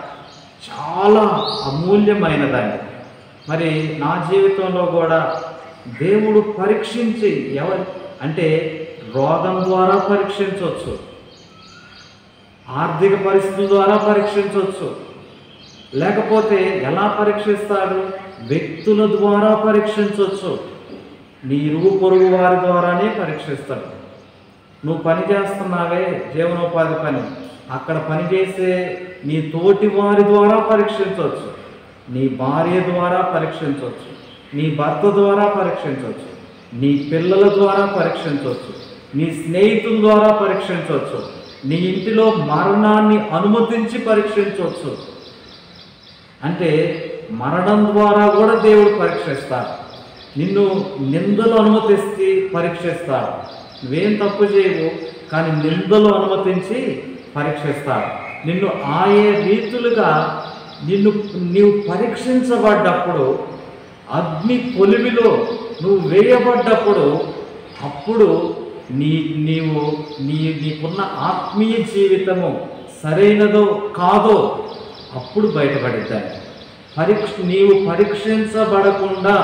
చాలా అమూల్యమైనదండి మరి నా జీవితంలో కూడా దేవుడు పరీక్షించి ఎవరి అంటే రోగం ద్వారా పరీక్షించవచ్చు ఆర్థిక పరిస్థితుల ద్వారా పరీక్షించవచ్చు లేకపోతే ఎలా పరీక్షిస్తాడు వ్యక్తుల ద్వారా పరీక్షించవచ్చు నీ ఇరుగు పొరుగు వారి ద్వారానే పరీక్షిస్తాడు నువ్వు పని చేస్తున్నావే జీవనోపాధి పని అక్కడ పనిచేసే నీ తోటి వారి ద్వారా పరీక్షించవచ్చు నీ భార్య ద్వారా పరీక్షించవచ్చు నీ భర్త ద్వారా పరీక్షించవచ్చు నీ పిల్లల ద్వారా పరీక్షించవచ్చు నీ స్నేహితుల ద్వారా పరీక్షించవచ్చు నీ ఇంటిలో మరణాన్ని అనుమతించి పరీక్షించవచ్చు అంటే మరణం ద్వారా కూడా దేవుడు పరీక్షిస్తాడు నిన్ను నిందలు అనుమతిస్తే పరీక్షిస్తాడు నువ్వేం తప్పు చేయవు కానీ నిందలు అనుమతించి పరీక్షిస్తాడు నిన్ను ఆయే రీతులుగా నిన్ను నీవు పరీక్షించబడ్డప్పుడు అగ్ని కొలిమిలో నువ్వు వేయబడ్డప్పుడు అప్పుడు నీ నీవు నీ నీకున్న ఆత్మీయ జీవితము సరైనదో కాదో అప్పుడు బయటపడిద్దాయి పరీక్ష నీవు పరీక్షించబడకుండా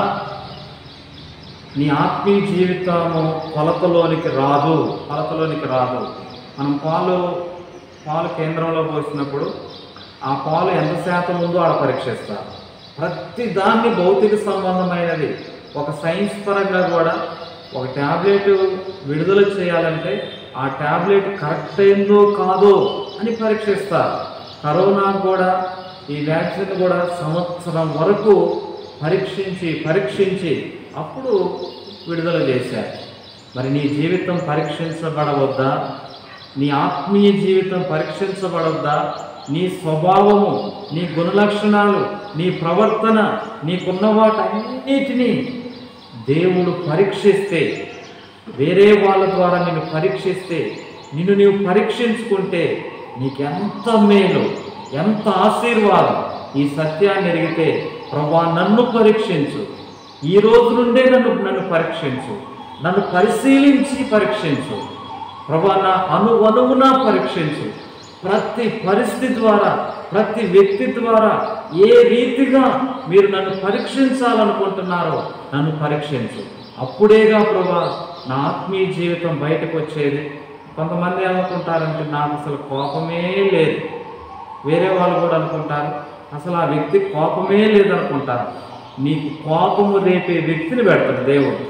నీ ఆత్మీయ జీవితము కొలతలోనికి రాదు కొలతలోనికి రాదు మనం పాలు పాలు కేంద్రంలో పోసినప్పుడు ఆ పాలు ఎంత శాతం ఉందో ఆడ పరీక్షిస్తారు ప్రతి దాన్ని భౌతిక సంబంధమైనది ఒక సైన్స్ పరంగా కూడా ఒక ట్యాబ్లెట్ విడుదల చేయాలంటే ఆ ట్యాబ్లెట్ కరెక్ట్ అయిందో కాదో అని పరీక్షిస్తారు కరోనా కూడా ఈ వ్యాక్సిన్ కూడా సంవత్సరం వరకు పరీక్షించి పరీక్షించి అప్పుడు విడుదల చేశారు మరి నీ జీవితం పరీక్షించబడవద్దా నీ ఆత్మీయ జీవితం పరీక్షించబడవద్దా నీ స్వభావము నీ గుణలక్షణాలు నీ ప్రవర్తన నీకున్న వాటన్నిటినీ దేవుడు పరీక్షిస్తే వేరే వాళ్ళ ద్వారా నిన్ను పరీక్షిస్తే నిన్ను నీవు పరీక్షించుకుంటే నీకెంత మేలు ఎంత ఆశీర్వాదం ఈ సత్యాన్ని ఎరిగితే ప్రభా నన్ను పరీక్షించు ఈ రోజు నుండే నన్ను నన్ను పరీక్షించు నన్ను పరిశీలించి పరీక్షించు ప్రభా నా అను అనువున పరీక్షించు ప్రతి పరిస్థితి ద్వారా ప్రతి వ్యక్తి ద్వారా ఏ రీతిగా మీరు నన్ను పరీక్షించాలనుకుంటున్నారో నన్ను పరీక్షించు అప్పుడేగా ప్రభా నా ఆత్మీయ జీవితం బయటకు వచ్చేది కొంతమంది ఏమనుకుంటారంటే నాకు అసలు కోపమే లేదు వేరే వాళ్ళు కూడా అనుకుంటారు అసలు ఆ వ్యక్తి కోపమే లేదనుకుంటారు నీకు కోపము రేపే వ్యక్తిని పెడతాడు దేవుడు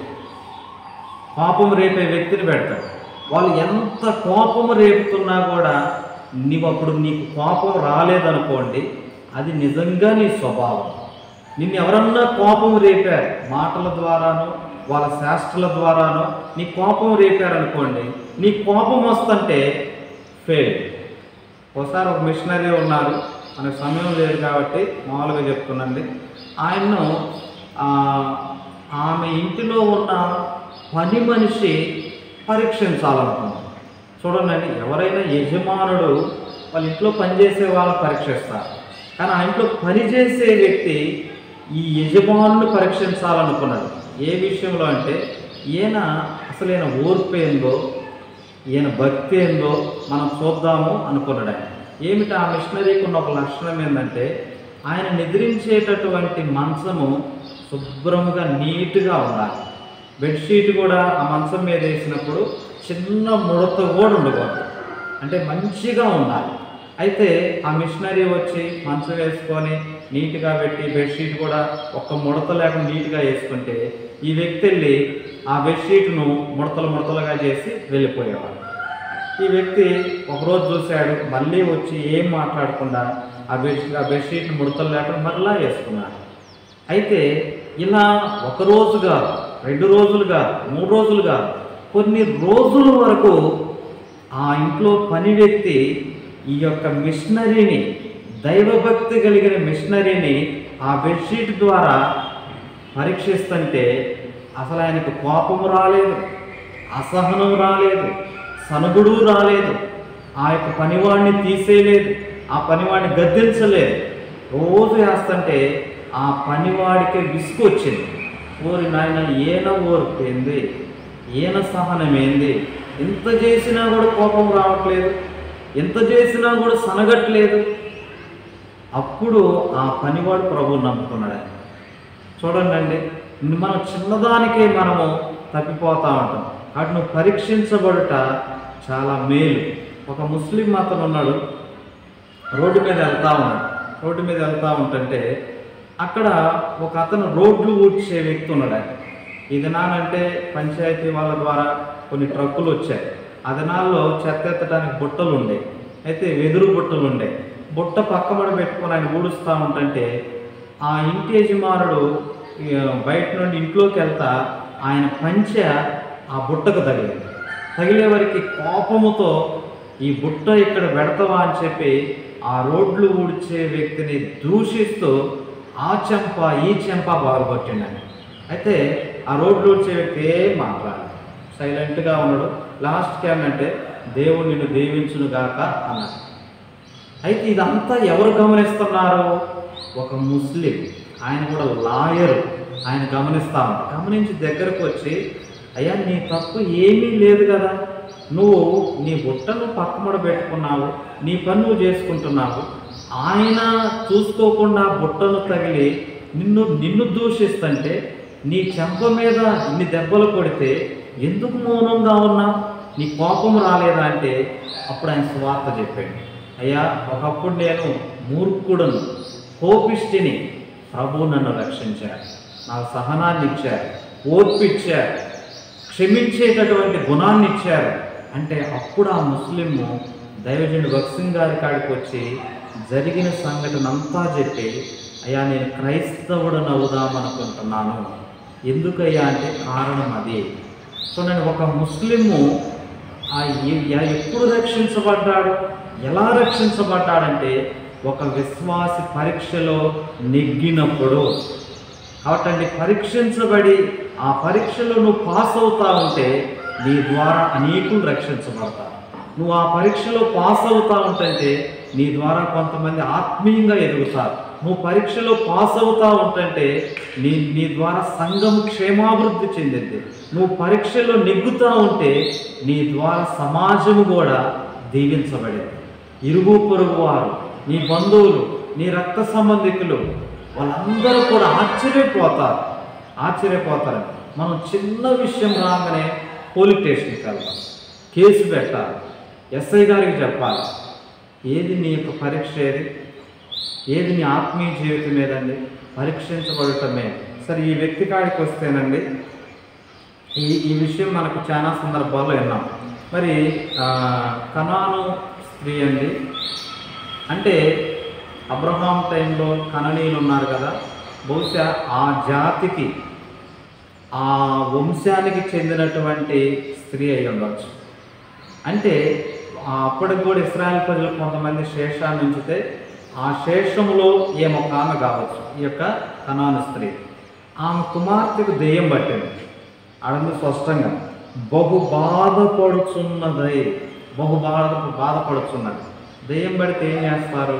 కోపం రేపే వ్యక్తిని పెడతాడు వాళ్ళు ఎంత కోపము రేపుతున్నా కూడా నీవు అప్పుడు నీకు కోపం రాలేదనుకోండి అది నిజంగా నీ స్వభావం నిన్ను ఎవరన్నా కోపం రేపారు మాటల ద్వారానో వాళ్ళ శాస్త్రాల ద్వారానో నీ కోపం రేపారనుకోండి నీ కోపం వస్తుంటే ఫెయిల్ ఒకసారి ఒక మిషనరీ ఉన్నారు మనకు సమయం లేదు కాబట్టి మామూలుగా చెప్తున్నాండి ఆయన్ను ఆ, ఆమె ఇంటిలో ఉన్న పని మనిషి పరీక్షించాలనుకున్నాం చూడండి ఎవరైనా యజమానుడు వాళ్ళ ఇంట్లో పనిచేసే వాళ్ళని పరీక్షిస్తారు కానీ ఆ ఇంట్లో పనిచేసే వ్యక్తి ఈ యజమానుని పరీక్షించాలనుకున్నాడు ఏ విషయంలో అంటే ఈయన అసలు ఈయన ఓర్పు ఏందో ఈయన భక్తి ఏందో మనం చూద్దాము అనుకున్నాడు ఆయన ఏమిటి ఆ మిషనరీకి ఉన్న ఒక లక్షణం ఏంటంటే ఆయన నిద్రించేటటువంటి మంచము శుభ్రముగా నీట్గా ఉండాలి బెడ్షీట్ కూడా ఆ మంచం మీద వేసినప్పుడు చిన్న ముడత కూడా ఉండకూడదు అంటే మంచిగా ఉండాలి అయితే ఆ మిషనరీ వచ్చి మంచం వేసుకొని నీట్గా పెట్టి బెడ్షీట్ కూడా ఒక్క ముడత లేకుండా నీట్గా వేసుకుంటే ఈ వ్యక్తి వెళ్ళి ఆ బెడ్షీట్ను ముడతలు ముడతలుగా చేసి వెళ్ళిపోయేవాడు ఈ వ్యక్తి ఒకరోజు చూశాడు మళ్ళీ వచ్చి ఏం మాట్లాడకుండా ఆ బెడ్ ఆ బెడ్షీట్ని ముడతలు లేకుండా మరలా వేసుకున్నాడు అయితే ఇలా ఒక రోజుగా రెండు రోజులుగా మూడు రోజులుగా కొన్ని రోజుల వరకు ఆ ఇంట్లో పని వ్యక్తి ఈ యొక్క మిషనరీని దైవభక్తి కలిగిన మిషనరీని ఆ బెడ్షీట్ ద్వారా పరీక్షిస్తుంటే అసలు ఆయనకు కోపం రాలేదు అసహనం రాలేదు సనుగుడు రాలేదు ఆ యొక్క పనివాడిని తీసేయలేదు ఆ పనివాడిని గద్దించలేదు రోజు వేస్తుంటే ఆ పనివాడికి విసుగు వచ్చింది ఓరి నాయన ఈయన ఓర్పు ఏంది ఈయన సహనం ఏంది ఎంత చేసినా కూడా కోపం రావట్లేదు ఎంత చేసినా కూడా సనగట్లేదు అప్పుడు ఆ పనివాడు ప్రభువు నమ్ముకున్నాడు ఆయన చూడండి అండి మనం చిన్నదానికే మనము తప్పిపోతా ఉంటాం కాబట్టి నువ్వు పరీక్షించబడుట చాలా మేలు ఒక ముస్లిం అతను ఉన్నాడు రోడ్డు మీద వెళ్తా ఉన్నాడు రోడ్డు మీద వెళ్తా ఉంటుంటే అక్కడ ఒక అతను రోడ్లు ఊడ్చే వ్యక్తి ఉన్నాడు ఆయన ఈ దినానంటే పంచాయతీ వాళ్ళ ద్వారా కొన్ని ట్రక్కులు వచ్చాయి ఆ దినాల్లో చెత్త ఎత్తడానికి బుట్టలు ఉండే అయితే వెదురు బుట్టలు ఉండే బుట్ట పక్కమడ పెట్టుకొని ఆయన ఊడుస్తూ ఉంటుంటే ఆ ఇంటి యజమానుడు ఇక బయట నుండి ఇంట్లోకి వెళ్తా ఆయన పంచె ఆ బుట్టకు తగిలింది తగిలే వరకు కోపముతో ఈ బుట్ట ఇక్కడ పెడతావా అని చెప్పి ఆ రోడ్లు ఊడ్చే వ్యక్తిని దూషిస్తూ ఆ చెంప ఈ చెంప బాగుపట్టిండు ఆయన అయితే ఆ రోడ్లు వచ్చే వ్యక్తి ఏం మాట్లాడాలి సైలెంట్గా ఉన్నాడు లాస్ట్కి ఏమంటే దేవుడు నిన్ను దీవించును గాక అన్నాడు అయితే ఇదంతా ఎవరు గమనిస్తున్నారు ఒక ముస్లిం ఆయన కూడా లాయర్ ఆయన గమనిస్తా ఉంటాడు గమనించి దగ్గరకు వచ్చి అయ్యా నీ తప్పు ఏమీ లేదు కదా నువ్వు నీ బుట్టను పక్కమడ పెట్టుకున్నావు నీ పని నువ్వు చేసుకుంటున్నావు ఆయన చూసుకోకుండా బుట్టను తగిలి నిన్ను నిన్ను దూషిస్తుంటే నీ చెంప మీద ఇన్ని దెబ్బలు కొడితే ఎందుకు మౌనంగా ఉన్నావు నీ కోపం రాలేదా అంటే అప్పుడు ఆయన స్వార్థ చెప్పాడు అయ్యా ఒకప్పుడు నేను మూర్ఖుడను కోపిష్టిని ప్రభు నన్ను రక్షించారు నాకు సహనాన్ని ఇచ్చారు ఓర్పు ఇచ్చారు క్షమించేటటువంటి గుణాన్ని ఇచ్చారు అంటే అప్పుడు ఆ ముస్లిము దైవజనుడు భక్సింగ్ గారి కాడికి వచ్చి జరిగిన సంఘటన అంతా చెప్పి అయ్యా నేను క్రైస్తవుడను అవుదామనుకుంటున్నాను ఎందుకయ్యా అంటే కారణం అది సో నేను ఒక ముస్లిము ఆ ఎ- ఎ- ఎప్పుడు రక్షించబడ్డాడు ఎలా రక్షించబడ్డాడంటే ఒక విశ్వాసి పరీక్షలో నెగ్గినప్పుడు కాబట్టి పరీక్షించబడి ఆ పరీక్షలో నువ్వు పాస్ అవుతా ఉంటే నీ ద్వారా అనేకులు రక్షించబడతారు నువ్వు ఆ పరీక్షలో పాస్ అవుతా ఉంటుంటే నీ ద్వారా కొంతమంది ఆత్మీయంగా ఎదుగుతారు నువ్వు పరీక్షలో పాస్ అవుతా ఉంటుంటే నీ నీ ద్వారా సంఘం క్షేమాభివృద్ధి చెందింది నువ్వు పరీక్షలో నెగ్గుతూ ఉంటే నీ ద్వారా సమాజము కూడా దీవించబడింది ఇరుగు పొరుగు వారు నీ బంధువులు నీ రక్త సంబంధికులు వాళ్ళందరూ కూడా ఆశ్చర్యపోతారు ఆశ్చర్యపోతారు మనం చిన్న విషయం రాగానే పోలీస్ స్టేషన్కి వెళ్తాం కేసు పెట్టాలి ఎస్ఐ గారికి చెప్పాలి ఏది నీ యొక్క పరీక్ష ఏది ఏది నీ ఆత్మీయ జీవితం ఏదండి పరీక్షించబడటమే సరే ఈ వ్యక్తి కాడికి వస్తేనండి ఈ ఈ విషయం మనకు చాలా సందర్భాల్లో విన్నాం మరి ఆ, కనాను స్త్రీ అండి అంటే అబ్రహాం టైంలో కననీయులు ఉన్నారు కదా బహుశా ఆ జాతికి ఆ వంశానికి చెందినటువంటి స్త్రీ అయి ఉండవచ్చు అంటే ఆ అప్పటికి కూడా ఇస్రాయల్ ప్రజలు కొంతమంది శేషాన్ని ఉంచితే ఆ శేషంలో ఏమొక ఆమె కావచ్చు ఈ యొక్క కనాను స్త్రీ ఆమె కుమార్తెకు దెయ్యం పట్టింది అడందు స్పష్టంగా బహు బాధపడుచున్నది బహు బాధ బాధపడుచున్నది దెయ్యం పడితే ఏం చేస్తారు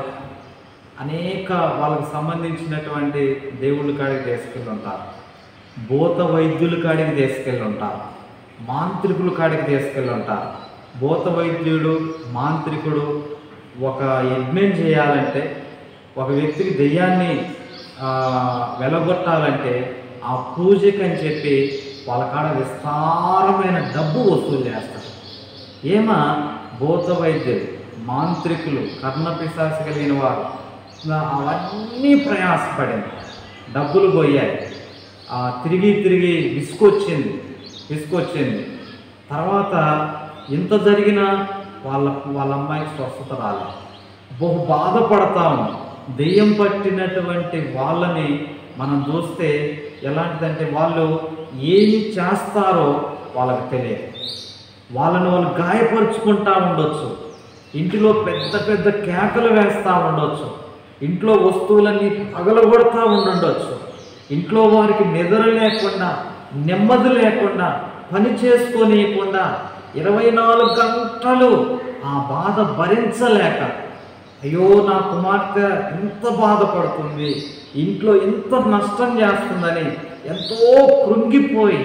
అనేక వాళ్ళకి సంబంధించినటువంటి దేవుళ్ళ కాడికి తీసుకెళ్ళి ఉంటారు భూత వైద్యుల కాడికి తీసుకెళ్ళి ఉంటారు మాంత్రికుల కాడికి తీసుకెళ్ళి ఉంటారు భూత వైద్యుడు మాంత్రికుడు ఒక యజ్ఞం చేయాలంటే ఒక వ్యక్తికి దెయ్యాన్ని ఆ, వెలగొట్టాలంటే ఆ పూజకి అని చెప్పి వాళ్ళ కాడ విస్తారమైన డబ్బు వసూలు చేస్తారు ఏమా భూత వైద్యులు మాంత్రికులు కర్ణపిశాసి కలిగిన వారు ఇలా అవన్నీ ప్రయాసపడింది డబ్బులు పోయాయి ఆ, తిరిగి తిరిగి విసుకొచ్చింది విసుకొచ్చింది తర్వాత ఇంత జరిగినా వాళ్ళ వాళ్ళ అమ్మాయికి స్వస్థత రాలేదు బహు బాధపడతా ఉంది దెయ్యం పట్టినటువంటి వాళ్ళని మనం చూస్తే ఎలాంటిదంటే వాళ్ళు ఏమి చేస్తారో వాళ్ళకి తెలియదు వాళ్ళని వాళ్ళు గాయపరుచుకుంటా ఉండొచ్చు ఇంటిలో పెద్ద పెద్ద కేకలు వేస్తూ ఉండొచ్చు ఇంట్లో వస్తువులన్నీ పగలగొడతా ఉండుండొచ్చు ఇంట్లో వారికి నిద్ర లేకుండా నెమ్మది లేకుండా పని చేసుకోనీయకుండా ఇరవై నాలుగు గంటలు ఆ బాధ భరించలేక అయ్యో నా కుమార్తె ఎంత బాధపడుతుంది ఇంట్లో ఎంత నష్టం చేస్తుందని ఎంతో కృంగిపోయి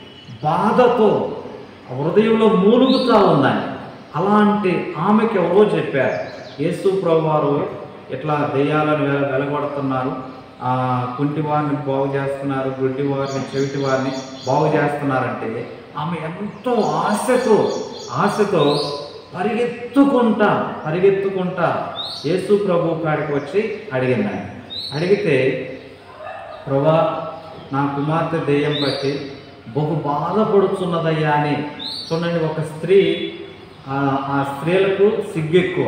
బాధతో హృదయంలో మూలుగుతూ ఉందని అలాంటి ఆమెకి ఎవరో చెప్పారు యేసు ప్రభు వారు ఇట్లా దెయ్యాలను వెల వెలగొడుతున్నారు ఆ, కుంటి వారిని బాగు చేస్తున్నారు గుడ్డి వారిని చెవిటి వారిని బాగు చేస్తున్నారంటే ఆమె ఎంతో ఆశతో ఆశతో పరిగెత్తుకుంటా పరిగెత్తుకుంటా యేసు ప్రభు కాడికి వచ్చి అడిగింది ఆయన అడిగితే ప్రభా నా కుమార్తె దెయ్యం పట్టి బహు బాధపడుతున్నదయ్యా అని చూడండి ఒక స్త్రీ ఆ ఆ స్త్రీలకు సిగ్గెక్కువ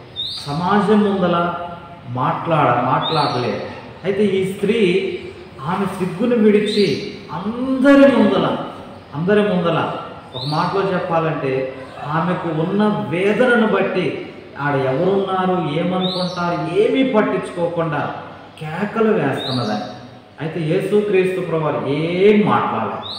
సమాజం ముందల మాట్లాడ మాట్లాడలేదు అయితే ఈ స్త్రీ ఆమె సిగ్గును విడిచి అందరి ముందల అందరి ముందల ఒక మాటలో చెప్పాలంటే ఆమెకు ఉన్న వేదనను బట్టి ఆడ ఎవరున్నారు ఏమనుకుంటారు ఏమీ పట్టించుకోకుండా కేకలు వేస్తున్నదని అయితే యేసుక్రీస్తు ప్రభువారు ఏం మాట్లాడలేదు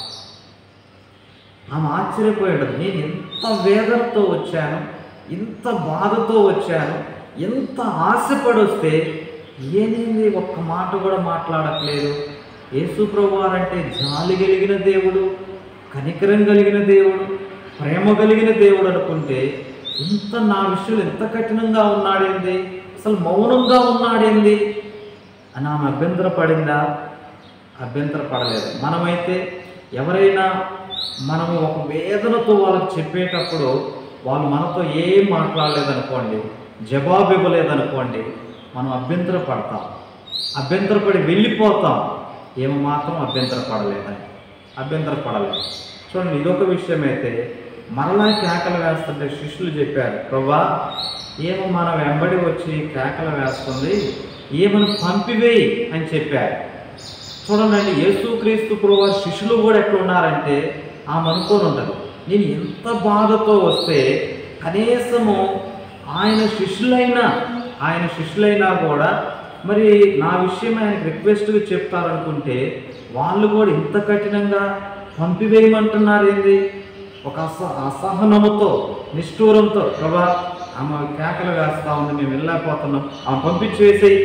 ఆమె ఆశ్చర్యపోయి ఉంటుంది నేను ఎంత వేదనతో వచ్చాను ఇంత బాధతో వచ్చాను ఎంత ఆశపడి వస్తే ఏనేంది ఒక్క మాట కూడా మాట్లాడట్లేదు యేసు ప్రభువారు అంటే జాలి కలిగిన దేవుడు కనికరం కలిగిన దేవుడు ప్రేమ కలిగిన దేవుడు అనుకుంటే ఇంత నా విషయంలో ఎంత కఠినంగా ఉన్నాడేంది అసలు మౌనంగా ఉన్నాడేంది అని ఆమె అభ్యంతరపడిందా అభ్యంతరపడలేదు మనమైతే ఎవరైనా మనము ఒక వేదనతో వాళ్ళకి చెప్పేటప్పుడు వాళ్ళు మనతో ఏం మాట్లాడలేదనుకోండి జవాబు ఇవ్వలేదనుకోండి మనం అభ్యంతర పడతాం అభ్యంతరపడి వెళ్ళిపోతాం ఏమో మాత్రం అభ్యంతర పడలేదని అభ్యంతర పడలేదు చూడండి ఇదొక విషయం అయితే మరలా కేకలు వేస్తుంటే శిష్యులు చెప్పారు ప్రభా ఏమో మన వెంబడి వచ్చి కేకలు వేస్తుంది ఏమని పంపివేయి అని చెప్పారు చూడండి యేసుక్రీస్తు ప్రభు శిష్యులు కూడా ఎట్లా ఉన్నారంటే ఆమె అనుకోని ఉంటుంది నేను ఎంత బాధతో వస్తే కనీసము ఆయన శిష్యులైనా ఆయన శిష్యులైనా కూడా మరి నా విషయం ఆయనకు రిక్వెస్ట్గా చెప్తారనుకుంటే వాళ్ళు కూడా ఇంత కఠినంగా పంపివేయమంటున్నారు ఏంది ఒక అస అసహనముతో నిష్ఠూరంతో ప్రభా ఆమె కేకలు వేస్తా ఉంది మేము వెళ్ళలేకపోతున్నాం ఆమె పంపించి వేసేయి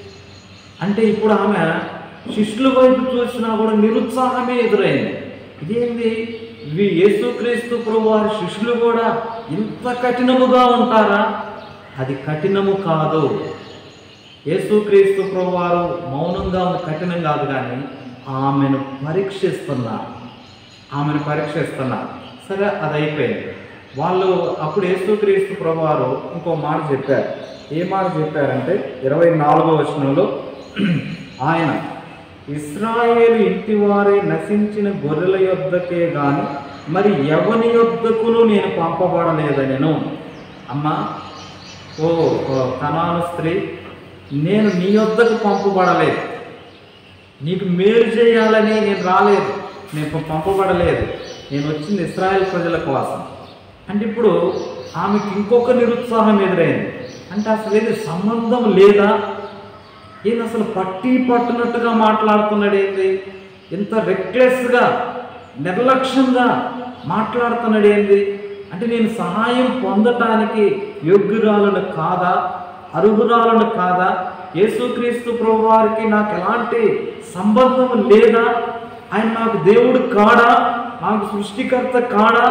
అంటే ఇప్పుడు ఆమె శిష్యుల వైపు చూసినా కూడా నిరుత్సాహమే ఎదురైంది ఇదేంది ఇవి యేసుక్రీస్తు ప్రభు వారి శిష్యులు కూడా ఇంత కఠినముగా ఉంటారా అది కఠినము కాదు యేసుక్రీస్తు ప్రభు వారు మౌనంగా ఉంది కఠినం కాదు కానీ ఆమెను పరీక్షిస్తున్నారు ఆమెను పరీక్షిస్తున్నారు సరే అది అయిపోయింది వాళ్ళు అప్పుడు యేసుక్రీస్తు ప్రభు వారు ఇంకో మాట చెప్పారు ఏ మాట చెప్పారంటే ఇరవై నాలుగో వచనంలో ఆయన ఇస్రాయేలు ఇంటి వారే నశించిన గొర్రెల యొద్దకే గాని మరి ఎవని యొద్దకును నేను పంపబడలేదనెను అమ్మా ఓ ఓ కనాను స్త్రీ నేను నీ యొద్దకు పంపబడలేదు నీకు మేలు చేయాలని నేను రాలేదు నేను ప- పంపబడలేదు నేను వచ్చింది ఇస్రాయేల్ ప్రజల కోసం అంటే ఇప్పుడు ఆమెకి ఇంకొక నిరుత్సాహం ఎదురైంది అంటే అసలు ఏది సంబంధం లేదా ఈయన అసలు పట్టి పట్టునట్టుగా మాట్లాడుతున్నాడు ఏంది ఇంత రెక్లెస్గా నిర్లక్ష్యంగా మాట్లాడుతున్నాడు ఏంది అంటే నేను సహాయం పొందటానికి యోగ్యురాలను కాదా అర్హురాలను కాదా యేసుక్రీస్తు ప్రభు వారికి నాకు ఎలాంటి సంబంధం లేదా ఆయన నాకు దేవుడు కాడా నాకు సృష్టికర్త కాడా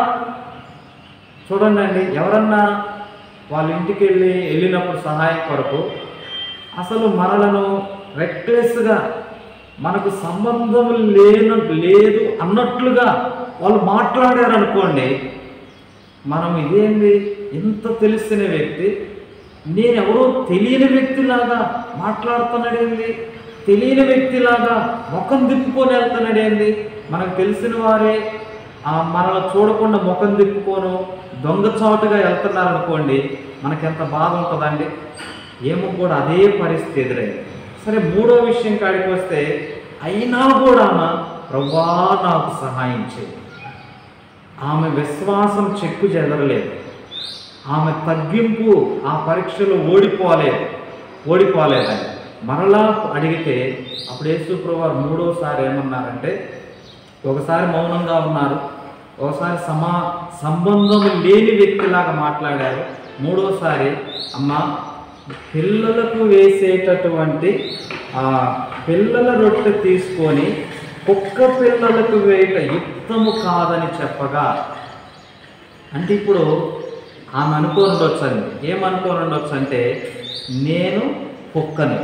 చూడండి అండి ఎవరన్నా వాళ్ళ ఇంటికి వెళ్ళి వెళ్ళినప్పుడు సహాయం కొరకు అసలు మనలను రెక్లెస్గా మనకు సంబంధం లేను లేదు అన్నట్లుగా వాళ్ళు మాట్లాడారు అనుకోండి మనం ఇదేంది ఇంత తెలిసిన వ్యక్తి నేనెవరో తెలియని వ్యక్తిలాగా మాట్లాడుతున్నాడేంది తెలియని వ్యక్తిలాగా ముఖం తిప్పుకొని వెళ్తున్నాడేంది మనకు తెలిసిన వారే ఆ మనల్ని చూడకుండా ముఖం తిప్పుకోను దొంగచాటుగా వెళ్తున్నారు అనుకోండి మనకి ఎంత బాధ ఉంటుందండి ఏమో కూడా అదే పరిస్థితి ఎదురైంది సరే మూడో విషయం కాడికి వస్తే అయినా కూడా ఆమె, ప్రభా నాకు సహాయం చేయి ఆమె విశ్వాసం చెక్కు చెదరలేదు ఆమె తగ్గింపు ఆ పరీక్షలో ఓడిపోలేదు ఓడిపోలేదని మరలా అడిగితే అప్పుడు యేసుప్రభు మూడోసారి ఏమన్నారంటే ఒకసారి మౌనంగా ఉన్నారు ఒకసారి సమా సంబంధం లేని వ్యక్తిలాగా మాట్లాడారు మూడోసారి అమ్మ పిల్లలకు వేసేటటువంటి ఆ పిల్లల రొట్టె తీసుకొని కుక్క పిల్లలకు వేయట యుక్తము కాదని చెప్పగా అంటే ఇప్పుడు ఆమె అనుకోని ఉండొచ్చు అండి ఏమనుకోని ఉండొచ్చు అంటే నేను కుక్కని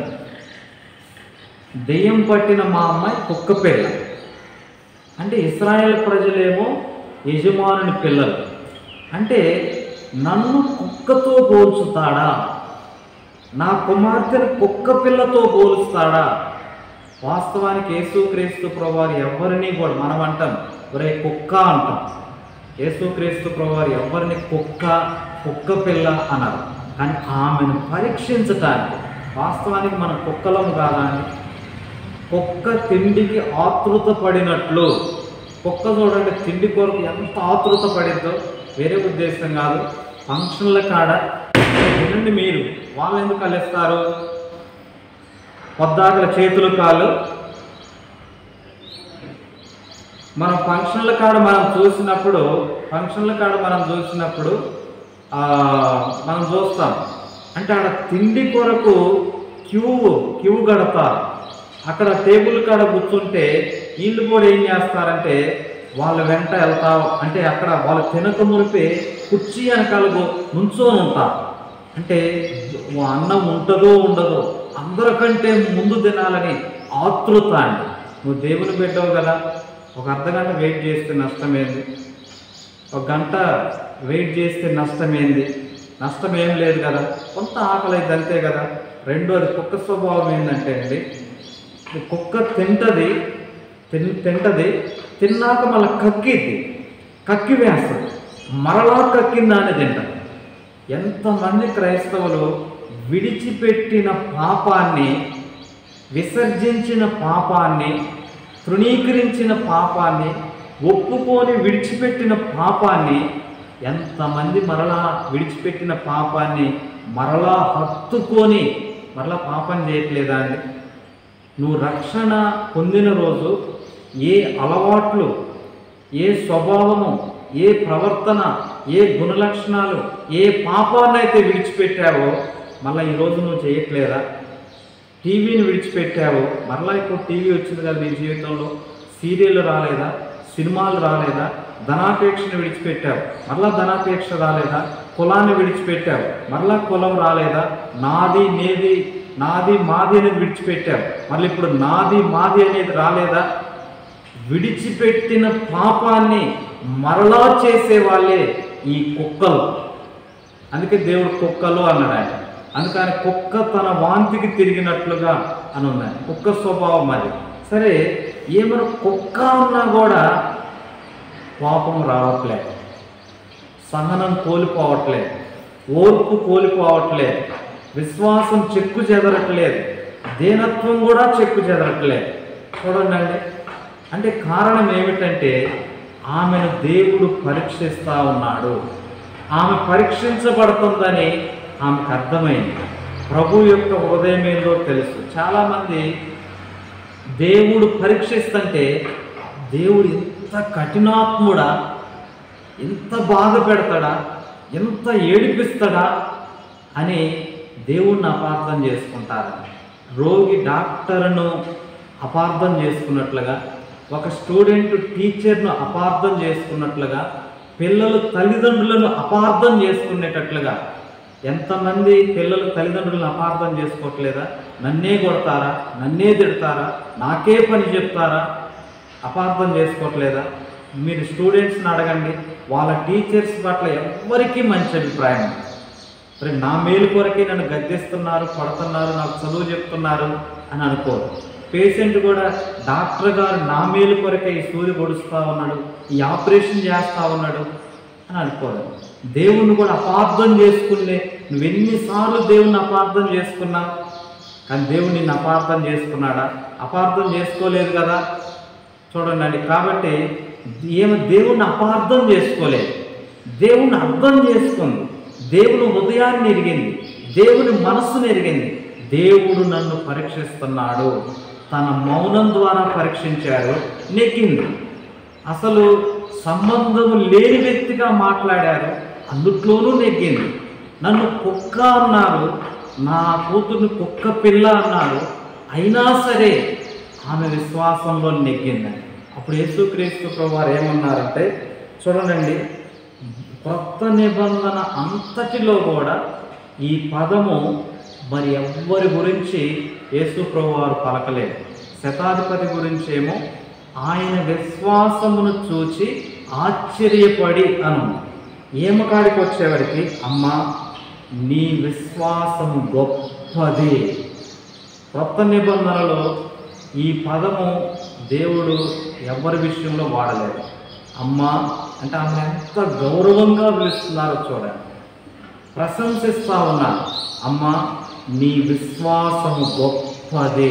దెయ్యం పట్టిన మా అమ్మాయి కుక్క పిల్ల అంటే ఇస్రాయేల్ ప్రజలేమో యజమానుని పిల్లలు అంటే నన్ను కుక్కతో పోల్చుతాడా నా కుమార్తెను కుక్క పిల్లతో పోలుస్తాడా వాస్తవానికి యేసుక్రీస్తు ప్రభువారు ఎవరిని కూడా మనం అంటాం ఒరే కుక్క అంటాం యేసుక్రీస్తు ప్రభువారు ఎవరిని కుక్క కుక్క పిల్ల అన్నారు కానీ ఆమెను పరీక్షించటానికి వాస్తవానికి మన కుక్కలం కాదా అని కుక్క తిండికి ఆతృత పడినట్లు కుక్క చూడండి తిండి కొరకు ఎంత ఆతృత పడిందో వేరే ఉద్దేశం కాదు ఫంక్షన్ల కాడ వినండి మీరు వాళ్ళు ఎందుకు కలిస్తారు పొద్దాకల చేతులు కాళ్ళు మన ఫంక్షన్ల కాడ మనం చూసినప్పుడు ఫంక్షన్ల కాడ మనం చూసినప్పుడు ఆ, మనం చూస్తాం అంటే ఆడ తిండి కొరకు క్యూ క్యూ కడతారు అక్కడ టేబుల్ కాడ కూర్చుంటే వీళ్ళు కూడా ఏం చేస్తారంటే వాళ్ళ వెంట వెళ్తా అంటే అక్కడ వాళ్ళు తినక మునిపే కుర్చీ వెనకాల గు- నుంచొని ఉంటారు అంటే అన్నం ఉంటుందో ఉండదో అందరికంటే ముందు తినాలని ఆతృత అండి నువ్వు దేవుని పెట్టావు కదా ఒక అర్ధ గంట వెయిట్ చేస్తే నష్టమేంది ఒక గంట వెయిట్ చేస్తే నష్టమేంది నష్టం ఏం లేదు కదా కొంత ఆకలి అయితే అంతే కదా రెండోది కుక్క స్వభావం ఏంటంటే అండి ఈ కుక్క తింటది తిన్ తింటది తిన్నాక మళ్ళీ కక్కిద్ది కక్కి వేస్తుంది మరలా కక్కిందాన్ని తింటది ఎంతమంది క్రైస్తవులు విడిచిపెట్టిన పాపాన్ని విసర్జించిన పాపాన్ని తృణీకరించిన పాపాన్ని ఒప్పుకొని విడిచిపెట్టిన పాపాన్ని ఎంతమంది మరలా విడిచిపెట్టిన పాపాన్ని మరలా హత్తుకొని మరలా పాపం చేయట్లేదా అండి నువ్వు రక్షణ పొందిన రోజు ఏ అలవాట్లు ఏ స్వభావము ఏ ప్రవర్తన ఏ గుణలక్షణాలు ఏ పాపాన్ని అయితే విడిచిపెట్టావో మళ్ళీ ఈరోజు నువ్వు చేయట్లేదా టీవీని విడిచిపెట్టావు మరలా ఇప్పుడు టీవీ వచ్చింది కదా నీ జీవితంలో సీరియల్ రాలేదా సినిమాలు రాలేదా ధనాపేక్షను విడిచిపెట్టావు మరలా ధనాపేక్ష రాలేదా కులాన్ని విడిచిపెట్టావు మరలా కులం రాలేదా నాది నేది నాది మాది అనేది విడిచిపెట్టావు మళ్ళీ ఇప్పుడు నాది మాది అనేది రాలేదా విడిచిపెట్టిన పాపాన్ని మరలా చేసే వాళ్ళే ఈ కుక్కలు అందుకే దేవుడు కుక్కలు అన్నాడు ఆయన అందుకని కుక్క తన వాంతికి తిరిగినట్లుగా అని ఉన్నాయి కుక్క స్వభావం అది సరే ఏమైనా కుక్క ఉన్నా కూడా కోపం రావట్లేదు సహనం కోల్పోవట్లేదు ఓర్పు కోల్పోవట్లేదు విశ్వాసం చెక్కు చెదరట్లేదు దీనత్వం కూడా చెక్కు చెదరట్లేదు చూడండి అండి అంటే కారణం ఏమిటంటే ఆమెను దేవుడు పరీక్షిస్తూ ఉన్నాడు ఆమె పరీక్షించబడుతుందని ఆమెకు అర్థమైంది ప్రభు యొక్క హృదయం ఏందో తెలుసు చాలామంది దేవుడు పరీక్షిస్తుంటే దేవుడు ఎంత కఠినాత్ముడా ఎంత బాధ పెడతాడా ఎంత ఏడిపిస్తాడా అని దేవుణ్ణి అపార్థం చేసుకుంటారు రోగి డాక్టర్ను అపార్థం చేసుకున్నట్లుగా ఒక స్టూడెంట్ టీచర్ను అపార్థం చేసుకున్నట్లుగా పిల్లలు తల్లిదండ్రులను అపార్థం చేసుకునేటట్లుగా ఎంతమంది పిల్లలు తల్లిదండ్రులను అపార్థం చేసుకోవట్లేదా నన్నే కొడతారా నన్నే తిడతారా నాకే పని చెప్తారా అపార్థం చేసుకోవట్లేదా మీరు స్టూడెంట్స్ని అడగండి వాళ్ళ టీచర్స్ పట్ల ఎవ్వరికీ మంచి అభిప్రాయం ఉంది. మరి నా మేలు కొరకే నన్ను గద్దిస్తున్నారు కొడుతున్నారు నాకు చదువు చెప్తున్నారు అని అనుకోరు పేషెంట్ కూడా డాక్టర్ గారు నా మేలు కొరకే ఈ సూర్యు పొడుస్తూ ఉన్నాడు ఈ ఆపరేషన్ చేస్తూ ఉన్నాడు అని అనుకోరు దేవుణ్ణి కూడా అపార్థం చేసుకునే నువ్వు ఎన్నిసార్లు దేవుణ్ణి అపార్థం చేసుకున్నావు కానీ దేవుడు నిన్ను అపార్థం చేసుకున్నాడా అపార్థం చేసుకోలేదు కదా చూడండి అండి కాబట్టి ఏమి దేవుణ్ణి అపార్థం చేసుకోలేదు దేవుణ్ణి అర్థం చేసుకుంది దేవుని హృదయాన్ని ఎరిగింది దేవుని మనస్సును ఎరిగింది దేవుడు నన్ను పరీక్షిస్తున్నాడు తన మౌనం ద్వారా పరీక్షించాడు నెగ్గింది అసలు సంబంధం లేని వ్యక్తిగా మాట్లాడారు అందుట్లోనూ నెగ్గింది నన్ను కుక్క అన్నారు నా కూతుర్ని కుక్క పిల్ల అన్నారు అయినా సరే ఆమె విశ్వాసంలో నెగ్గిందని అప్పుడు యేసుక్రీస్తు ప్రభు వారు ఏమన్నారంటే చూడండి కొత్త నిబంధన అంతటిలో కూడా ఈ పదము మరి ఎవ్వరి గురించి యేసు ప్రభు వారు పలకలేదు శతాధిపతి గురించి ఏమో ఆయన విశ్వాసమును చూచి ఆశ్చర్యపడి అను ఏమకాడికి వచ్చేవాడికి అమ్మా నీ విశ్వాసం గొప్పది కొత్త నిబంధనలో ఈ పదము దేవుడు ఎవరి విషయంలో వాడలేదు అమ్మా అంటే ఆమె ఎంత గౌరవంగా పిలుస్తున్నారో చూడండి ప్రశంసిస్తా ఉన్నారు అమ్మా నీ విశ్వాసము గొప్పదే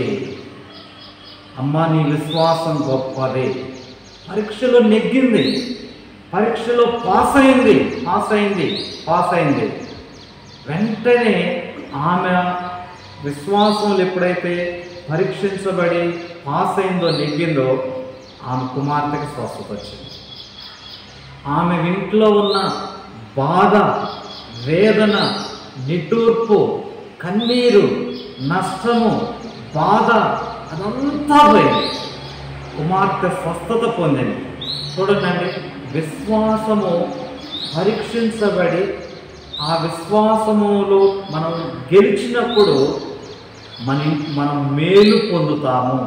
అమ్మా నీ విశ్వాసం గొప్పదే పరీక్షలో నెగ్గింది పరీక్షలో పాస్ అయింది పాస్ అయింది పాస్ అయింది వెంటనే ఆమె విశ్వాసంలో ఎప్పుడైతే పరీక్షించబడి పాస్ అయిందో నెగ్గిందో ఆమె కుమార్తెకి స్వస్థత వచ్చింది ఆమె ఇంట్లో ఉన్న బాధ వేదన నిట్టూర్పు కన్నీరు నష్టము బాధ అదంతా పోయింది కుమార్తె స్వస్థత పొందింది చూడండి విశ్వాసము పరీక్షించబడి ఆ విశ్వాసములో మనం గెలిచినప్పుడు మన మనం మేలు పొందుతాము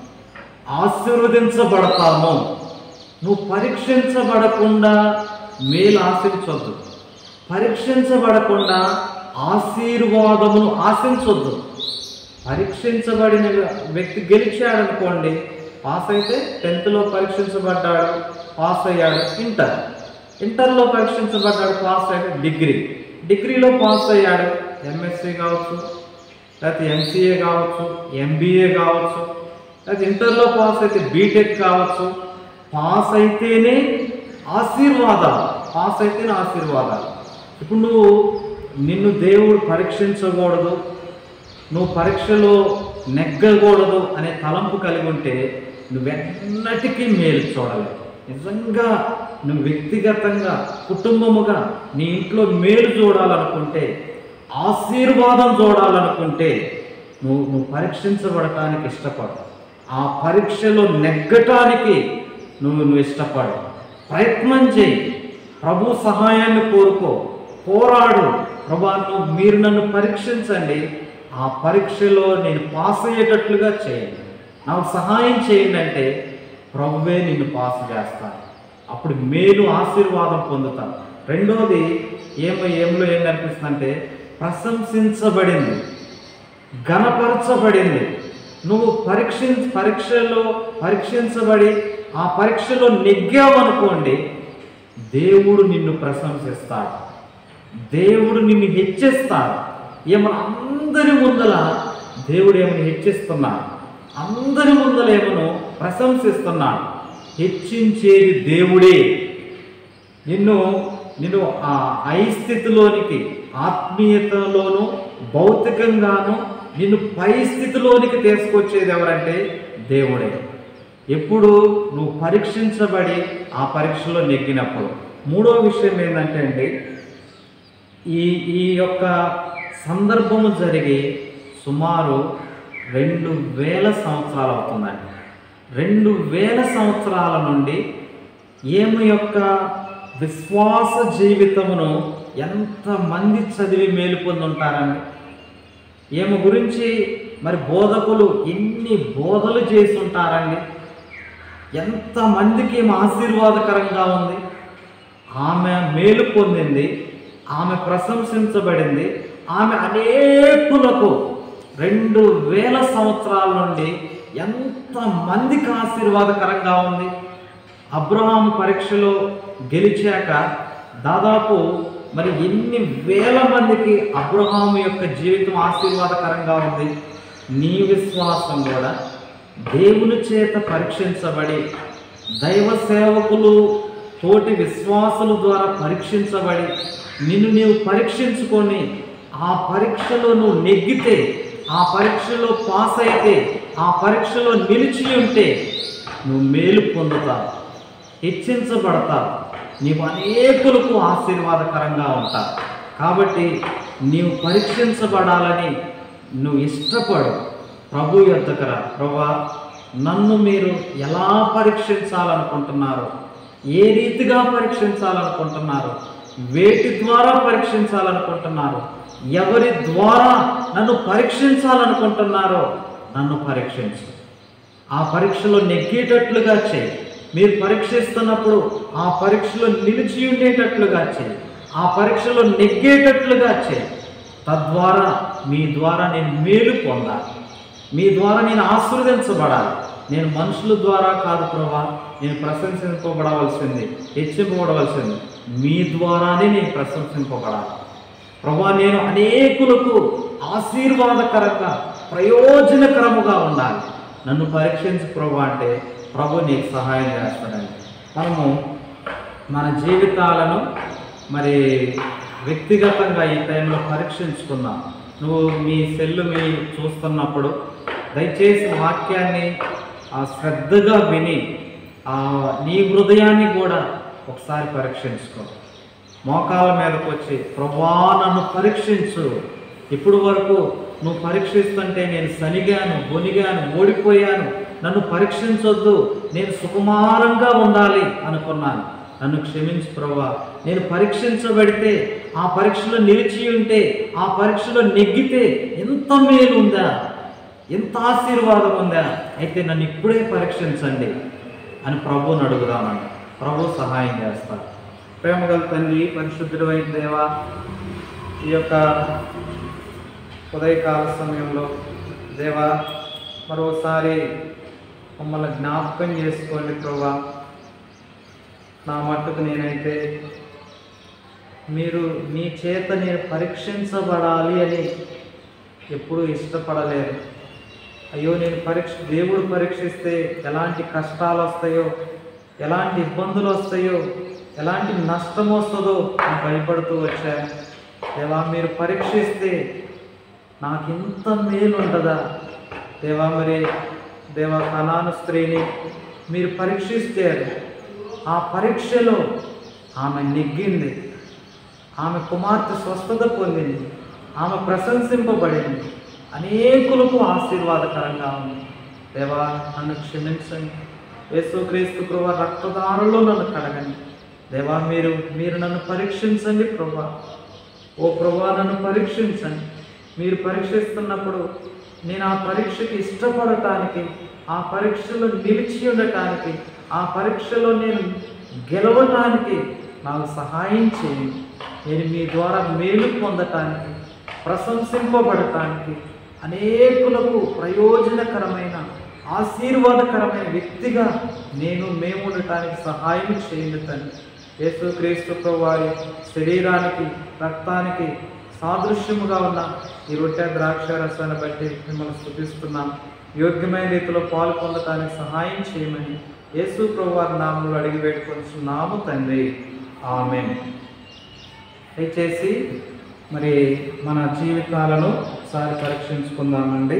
ఆశీర్వదించబడతాము నువ్వు పరీక్షించబడకుండా మేలు ఆశించొద్దు పరీక్షించబడకుండా ఆశీర్వాదమును ఆశించొద్దు పరీక్షించబడిన వ్యక్తి గెలిచాడనుకోండి పాస్ అయితే టెన్త్లో పరీక్షించబడ్డాడు పాస్ అయ్యాడు ఇంటర్ ఇంటర్లో పరీక్షించబడ్డాడు పాస్ అయ్యాడు డిగ్రీ డిగ్రీలో పాస్ అయ్యాడు ఎంఎస్సి కావచ్చు లేకపోతే ఎంసీఏ కావచ్చు ఎంబీఏ కావచ్చు లేకపోతే ఇంటర్లో పాస్ అయితే బీటెక్ కావచ్చు పాస్ అయితేనే ఆశీర్వాదాలు పాస్ అయితేనే ఆశీర్వాదాలు ఇప్పుడు నువ్వు నిన్ను దేవుడు పరీక్షించకూడదు నువ్వు పరీక్షలో నెగ్గకూడదు అనే తలంపు కలిగి ఉంటే నువ్వెన్నటికీ మేలు చూడలేవు నిజంగా నువ్వు వ్యక్తిగతంగా కుటుంబముగా నీ ఇంట్లో మేలు చూడాలనుకుంటే ఆశీర్వాదం చూడాలనుకుంటే నువ్వు నువ్వు పరీక్షించబడటానికి ఇష్టపడు ఆ పరీక్షలో నెగ్గటానికి నువ్వు నువ్వు ఇష్టపడు ప్రయత్నం చేయి ప్రభు సహాయాన్ని కోరుకో పోరాడు ప్రభా నువ్వు మీరు నన్ను పరీక్షించండి ఆ పరీక్షలో నేను పాస్ అయ్యేటట్లుగా చేయండి నాకు సహాయం చేయండి అంటే ప్రభువే నిన్ను పాస్ చేస్తాను అప్పుడు మేలు ఆశీర్వాదం పొందుతాను రెండోది ఏమో ఏమిలో ఏం కనిపిస్తుందంటే ప్రశంసించబడింది ఘనపరచబడింది నువ్వు పరీక్ష పరీక్షలో పరీక్షించబడి ఆ పరీక్షలో నెగ్గావనుకోండి దేవుడు నిన్ను ప్రశంసిస్తాడు దేవుడు నిన్ను హెచ్చిస్తాడు ఏమన్నా అందరి ముందల దేవుడు ఏమని హెచ్చిస్తున్నాడు అందరి ముందల ఏమను ప్రశంసిస్తున్నాడు హెచ్చించేది దేవుడే నిన్ను నిన్ను ఆ ఐస్థితిలోనికి ఆత్మీయతలోను భౌతికంగాను నిన్ను పై స్థితిలోనికి తీసుకొచ్చేది ఎవరంటే దేవుడే ఎప్పుడు నువ్వు పరీక్షించబడి ఆ పరీక్షలో నెగ్గినప్పుడు మూడో విషయం ఏంటంటే అండి ఈ ఈ యొక్క సందర్భము జరిగి సుమారు రెండు వేల సంవత్సరాలు అవుతుందండి రెండు వేల సంవత్సరాల నుండి ఏమి యొక్క విశ్వాస జీవితమును ఎంతమంది చదివి మేలు పొంది ఉంటారండి ఏమి గురించి మరి బోధకులు ఎన్ని బోధలు చేసి ఉంటారండి ఎంతమందికి ఏమి ఆశీర్వాదకరంగా ఉంది ఆమె మేలు పొందింది ఆమె ప్రశంసించబడింది ఆమె అనేకులకు రెండు వేల సంవత్సరాల నుండి ఎంత మందికి ఆశీర్వాదకరంగా ఉంది అబ్రహాం పరీక్షలో గెలిచాక దాదాపు మరి ఎన్ని వేల మందికి అబ్రహాం యొక్క జీవితం ఆశీర్వాదకరంగా ఉంది నీ విశ్వాసం కూడా దేవుని చేత పరీక్షించబడి దైవ సేవకులు తోటి విశ్వాసుల ద్వారా పరీక్షించబడి నిన్ను నీవు పరీక్షించుకొని ఆ పరీక్షలో నువ్వు నెగ్గితే ఆ పరీక్షలో పాస్ అయితే ఆ పరీక్షలో నిలిచి ఉంటే నువ్వు మేలు పొందుతావు హెచ్చించబడతావు నీవు అనేకులకు ఆశీర్వాదకరంగా ఉంటావు కాబట్టి నీవు పరీక్షించబడాలని నువ్వు ఇష్టపడు ప్రభు యొద్దకు రా ప్రభా నన్ను మీరు ఎలా పరీక్షించాలనుకుంటున్నారు ఏ రీతిగా పరీక్షించాలనుకుంటున్నారు వేటి ద్వారా పరీక్షించాలనుకుంటున్నారు ఎవరి ద్వారా నన్ను పరీక్షించాలనుకుంటున్నారో నన్ను పరీక్షించు ఆ పరీక్షలో నెగ్గేటట్లుగా చేయి మీరు పరీక్షిస్తున్నప్పుడు ఆ పరీక్షలో నిలిచి ఉండేటట్లుగా చేయి ఆ పరీక్షలో నెగ్గేటట్లుగా చేయి తద్వారా మీ ద్వారా నేను మేలు పొందాలి మీ ద్వారా నేను ఆశీర్వదించబడాలి నేను మనుషుల ద్వారా కాదు ప్రభా నేను ప్రశంసింపబడవలసింది హెచ్చింపబడవలసింది మీ ద్వారానే నేను ప్రశంసింపబడాలి ప్రభా నేను అనేకులకు ఆశీర్వాదకరంగా ప్రయోజనకరముగా ఉండాలి నన్ను పరీక్షించు ప్రభు అంటే ప్రభు నీకు సహాయం చేస్తాడండి మనము మన జీవితాలను మరి వ్యక్తిగతంగా ఈ టైంలో పరీక్షించుకుందాం నువ్వు మీ సెల్లు మీ చూస్తున్నప్పుడు దయచేసి వాక్యాన్ని ఆ శ్రద్ధగా విని ఆ నీ హృదయాన్ని కూడా ఒకసారి పరీక్షించుకో మోకాళ్ళ మీదకి వచ్చి ప్రభా నన్ను పరీక్షించు ఇప్పుడు వరకు నువ్వు పరీక్షిస్తుంటే నేను సనిగాను బొనిగాను ఓడిపోయాను నన్ను పరీక్షించొద్దు నేను సుకుమారంగా ఉండాలి అనుకున్నాను నన్ను క్షమించు ప్రభా నేను పరీక్షించబడితే ఆ పరీక్షలో నిలిచి ఉంటే ఆ పరీక్షలో నెగ్గితే ఎంత మేలు ఉందా ఎంత ఆశీర్వాదం ఉందా అయితే నన్ను ఇప్పుడే పరీక్షించండి అని ప్రభువుని అడుగుదామని ప్రభు సహాయం చేస్తారు ప్రేమగల తండ్రి పరిశుద్ధుడు అయిన దేవా ఈ యొక్క ఉదయకాల సమయంలో దేవా మరోసారి మమ్మల్ని జ్ఞాపకం చేసుకోండి ప్రభా నా మట్టుకు నేనైతే మీరు మీ చేత నేను పరీక్షించబడాలి అని ఎప్పుడూ ఇష్టపడలేదు అయ్యో నేను పరీక్ష దేవుడు పరీక్షిస్తే ఎలాంటి కష్టాలు వస్తాయో ఎలాంటి ఇబ్బందులు వస్తాయో ఎలాంటి నష్టం వస్తుందో అని భయపడుతూ వచ్చాను దేవా మీరు పరీక్షిస్తే నాకు ఇంత మేలు ఉంటుందా దేవా మరి దేవా కణాను స్త్రీని మీరు పరీక్షిస్తారు ఆ పరీక్షలో ఆమె నెగ్గింది ఆమె కుమార్తె స్వస్థత పొందింది ఆమె ప్రశంసింపబడింది అనేకులకు ఆశీర్వాదకరంగా ఉంది దేవా నన్ను క్షమించండి యేసుక్రీస్తు కృప రక్తదారుల్లో నన్ను కడగండి దేవా మీరు మీరు నన్ను పరీక్షించండి ప్రభా ఓ ప్రభా నన్ను పరీక్షించండి మీరు పరీక్షిస్తున్నప్పుడు నేను ఆ పరీక్షకి ఇష్టపడటానికి ఆ పరీక్షలో నిలిచి ఉండటానికి ఆ పరీక్షలో నేను గెలవటానికి నాకు సహాయం చేయండి నేను మీ ద్వారా మేలు పొందటానికి ప్రశంసింపబడటానికి అనేకులకు ప్రయోజనకరమైన ఆశీర్వాదకరమైన వ్యక్తిగా నేను మేము ఉండటానికి సహాయం చేయండి తండ్రి యేసుక్రీస్తు వారి శరీరానికి రక్తానికి సాదృశ్యముగా ఉన్న ఈ రొట్టె ద్రాక్ష రసాన్ని బట్టి మిమ్మల్ని స్థుతిస్తున్నాం యోగ్యమైన రీతిలో పాలు పొందటానికి సహాయం చేయమని యేసు ప్రభు వారి నామంలో అడిగి పెట్టుకొస్తున్నాము తండ్రి ఆమె దయచేసి మరి మన జీవితాలను ఒకసారి పరీక్షించుకుందామండి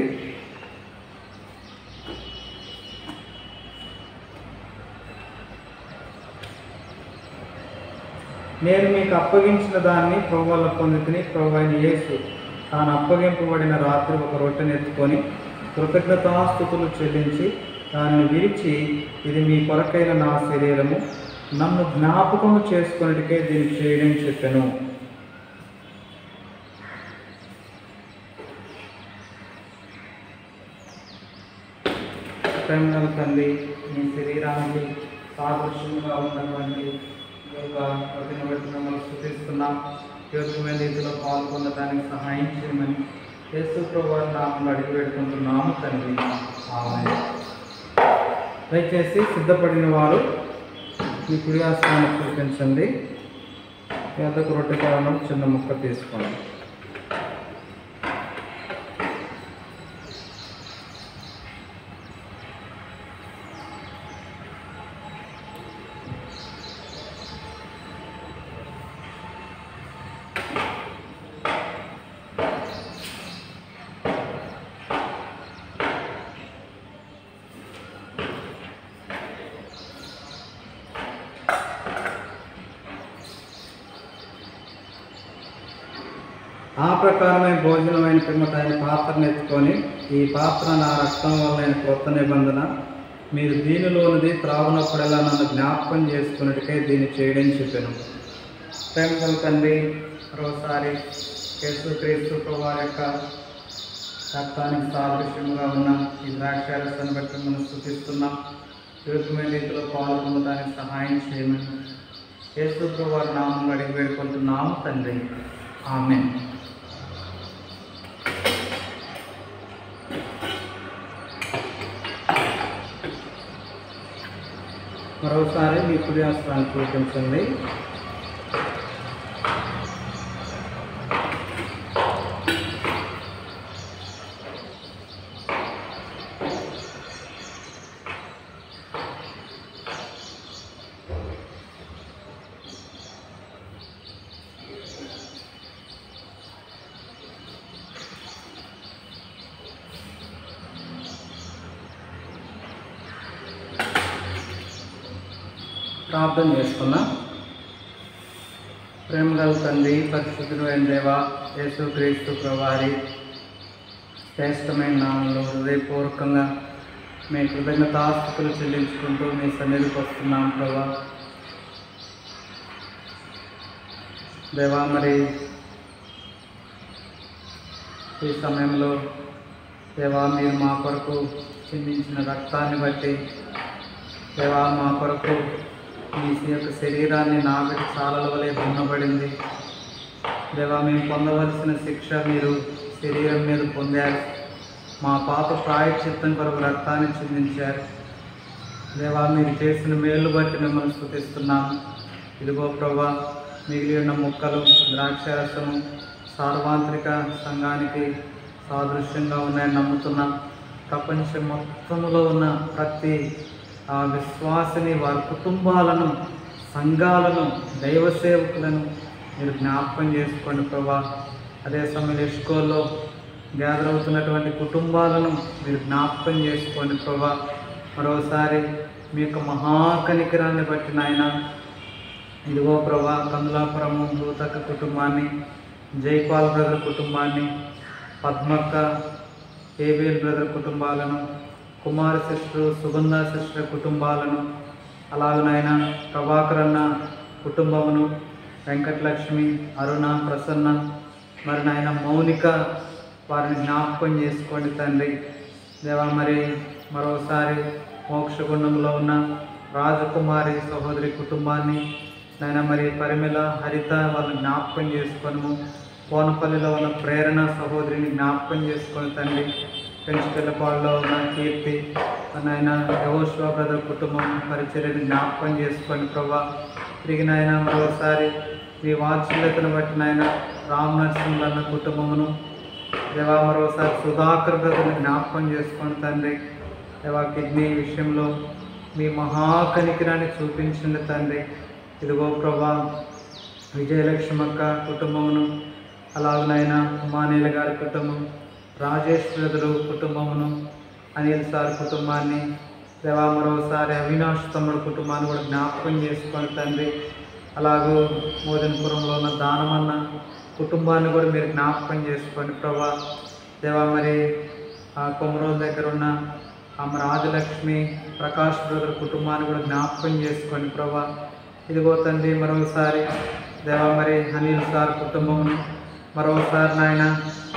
నేను మీకు అప్పగించిన దాన్ని ప్రభువల్ల పొందితిని ప్రభు అయిన యేసు తాను అప్పగింపబడిన రాత్రి ఒక రొట్టెను ఎత్తుకొని కృతజ్ఞతాస్థుతులు చెల్లించి దాన్ని విరిచి ఇది మీ కొరకైన నా శరీరము నన్ను జ్ఞాపకము చేసుకున్నట్టుకే దీన్ని చేయడం చెప్పాను ప్రేమగల తల్లి మీ శరీరానికి సాదృశ్యంగా ఉన్నటువంటి ఈ యొక్క ప్రతిని బట్టి మిమ్మల్ని స్థుతిస్తున్నాం యోగ్యమైన రీతిలో పాల్గొనడానికి సహాయం చేయమని యేసు ప్రభు నామంలో అడిగి పెట్టుకుంటున్నాము తండ్రి ఆమె దయచేసి సిద్ధపడిన వారు మీ కుడియాస్థానం చూపించండి పేదకు రొట్టె కారణం చిన్న ముక్క తీసుకోండి ఆ ప్రకారమైన భోజనమైన పిమ్మట ఆయన పాత్రను ఎత్తుకొని ఈ పాత్ర నా రక్తం వల్ల కొత్త నిబంధన మీరు దీనిలోనిది త్రాగునప్పుడల్లా నన్ను జ్ఞాపకం చేసుకున్నట్టుకై దీన్ని చేయడం చెప్పాను ప్రేమకల తండ్రి మరోసారి యేసు క్రీస్తు వారి యొక్క రక్తానికి సాదృశ్యంగా ఉన్న ఈ ద్రాక్షారసాన్ని బట్టి మనం స్థుతిస్తున్నాం యోగ్యమైన రీతిలో పాల్గొనడానికి సహాయం చేయమని యేసు వారి నామం అడిగి వేడుకుంటున్నాము తండ్రి ఆమె మరోసారి మీ కుడియాస్త్రాన్ని చూపించండి ప్రార్థన చేసుకుందాం ప్రేమ గల తండ్రి పరిశుద్ధుడు అయిన దేవ యేసు క్రీస్తు ప్రవారి శ్రేష్టమైన నామంలో హృదయపూర్వకంగా మీ కృతజ్ఞతాస్తుతులు చెల్లించుకుంటూ మీ సన్నిధికి వస్తున్నాం ప్రభా దేవా మరి ఈ సమయంలో దేవా మీరు మా కొరకు చిందించిన రక్తాన్ని బట్టి దేవా మా కొరకు మీ యొక్క శరీరాన్ని నాగటి చాలల వలె భిన్నపడింది దేవా మేము పొందవలసిన శిక్ష మీరు శరీరం మీద పొందారు మా పాప ప్రాయశ్చిత్తం కొరకు రక్తాన్ని చిందించారు దేవా మీరు చేసిన మేలు బట్టి మిమ్మల్ని స్థుతిస్తున్నాము ఇదిగో ప్రభా మిగిలి ఉన్న ముక్కలు ద్రాక్షరసము సార్వాంత్రిక సంఘానికి సాదృశ్యంగా ఉన్నాయని నమ్ముతున్నాం ప్రపంచం మొత్తంలో ఉన్న ప్రతి ఆ విశ్వాసిని వారి కుటుంబాలను సంఘాలను దైవ సేవకులను మీరు జ్ఞాపకం చేసుకోండి ప్రభా అదే సమయంలో ఇష్కోల్లో గ్యాదర్ అవుతున్నటువంటి కుటుంబాలను మీరు జ్ఞాపకం చేసుకోండి ప్రభా మరోసారి మీ యొక్క మహాకనికరాన్ని బట్టి నాయన ఇదిగో ప్రభా కమలాపురము భూతక్క కుటుంబాన్ని జైపాల్ బ్రదర్ కుటుంబాన్ని పద్మక్క ఏబిఎల్ బ్రదర్ కుటుంబాలను కుమార్ సిస్టర్ సుగంధ సిస్టర్ కుటుంబాలను అలాగనైనా ప్రభాకర్ అన్న కుటుంబమును వెంకటలక్ష్మి అరుణ ప్రసన్న మరి నాయన మౌనిక వారిని జ్ఞాపకం చేసుకోండి తండ్రి దేవా మరి మరోసారి మోక్షగుండంలో ఉన్న రాజకుమారి సహోదరి కుటుంబాన్ని నాయన మరి పరిమళ హరిత వాళ్ళని జ్ఞాపకం చేసుకొనము కోనపల్లిలో ఉన్న ప్రేరణ సహోదరిని జ్ఞాపకం చేసుకొని తండ్రి పెంచుకెళ్ళపాడులో ఉన్న కీర్తి నాయన యహోశ్వ బ్రదర్ కుటుంబం పరిచర్యని జ్ఞాపకం చేసుకొని ప్రభా తిరిగి నాయన మరోసారి మీ వాత్సల్యతను బట్టి నాయన రామ్ నరసింహ అన్న కుటుంబమును దేవా మరోసారి సుధాకర్ బ్రదర్ని జ్ఞాపకం చేసుకొని తండ్రి దేవా కిడ్నీ విషయంలో మీ మహాకనికిరాన్ని చూపించండి తండ్రి ఇదిగో ప్రభా విజయలక్ష్మక్క కుటుంబమును అలాగనైనా ఉమానీల గారి కుటుంబం రాజేష్ బ్రదరు కుటుంబమును అనిల్ సార్ కుటుంబాన్ని దేవా మరోసారి అవినాష్ తమ్ముడు కుటుంబాన్ని కూడా జ్ఞాపకం చేసుకొని తండ్రి అలాగూ మోదనపురంలో ఉన్న దానమన్న కుటుంబాన్ని కూడా మీరు జ్ఞాపకం చేసుకోండి ప్రభా దేవా మరి ఆ కొమరోజు దగ్గర ఉన్న ఆమె రాజలక్ష్మి ప్రకాష్ బ్రదర్ కుటుంబాన్ని కూడా జ్ఞాపకం చేసుకోండి ప్రభా ఇదిగో తండ్రి మరోసారి దేవా మరి అనిల్ సార్ కుటుంబమును మరోసారి నాయన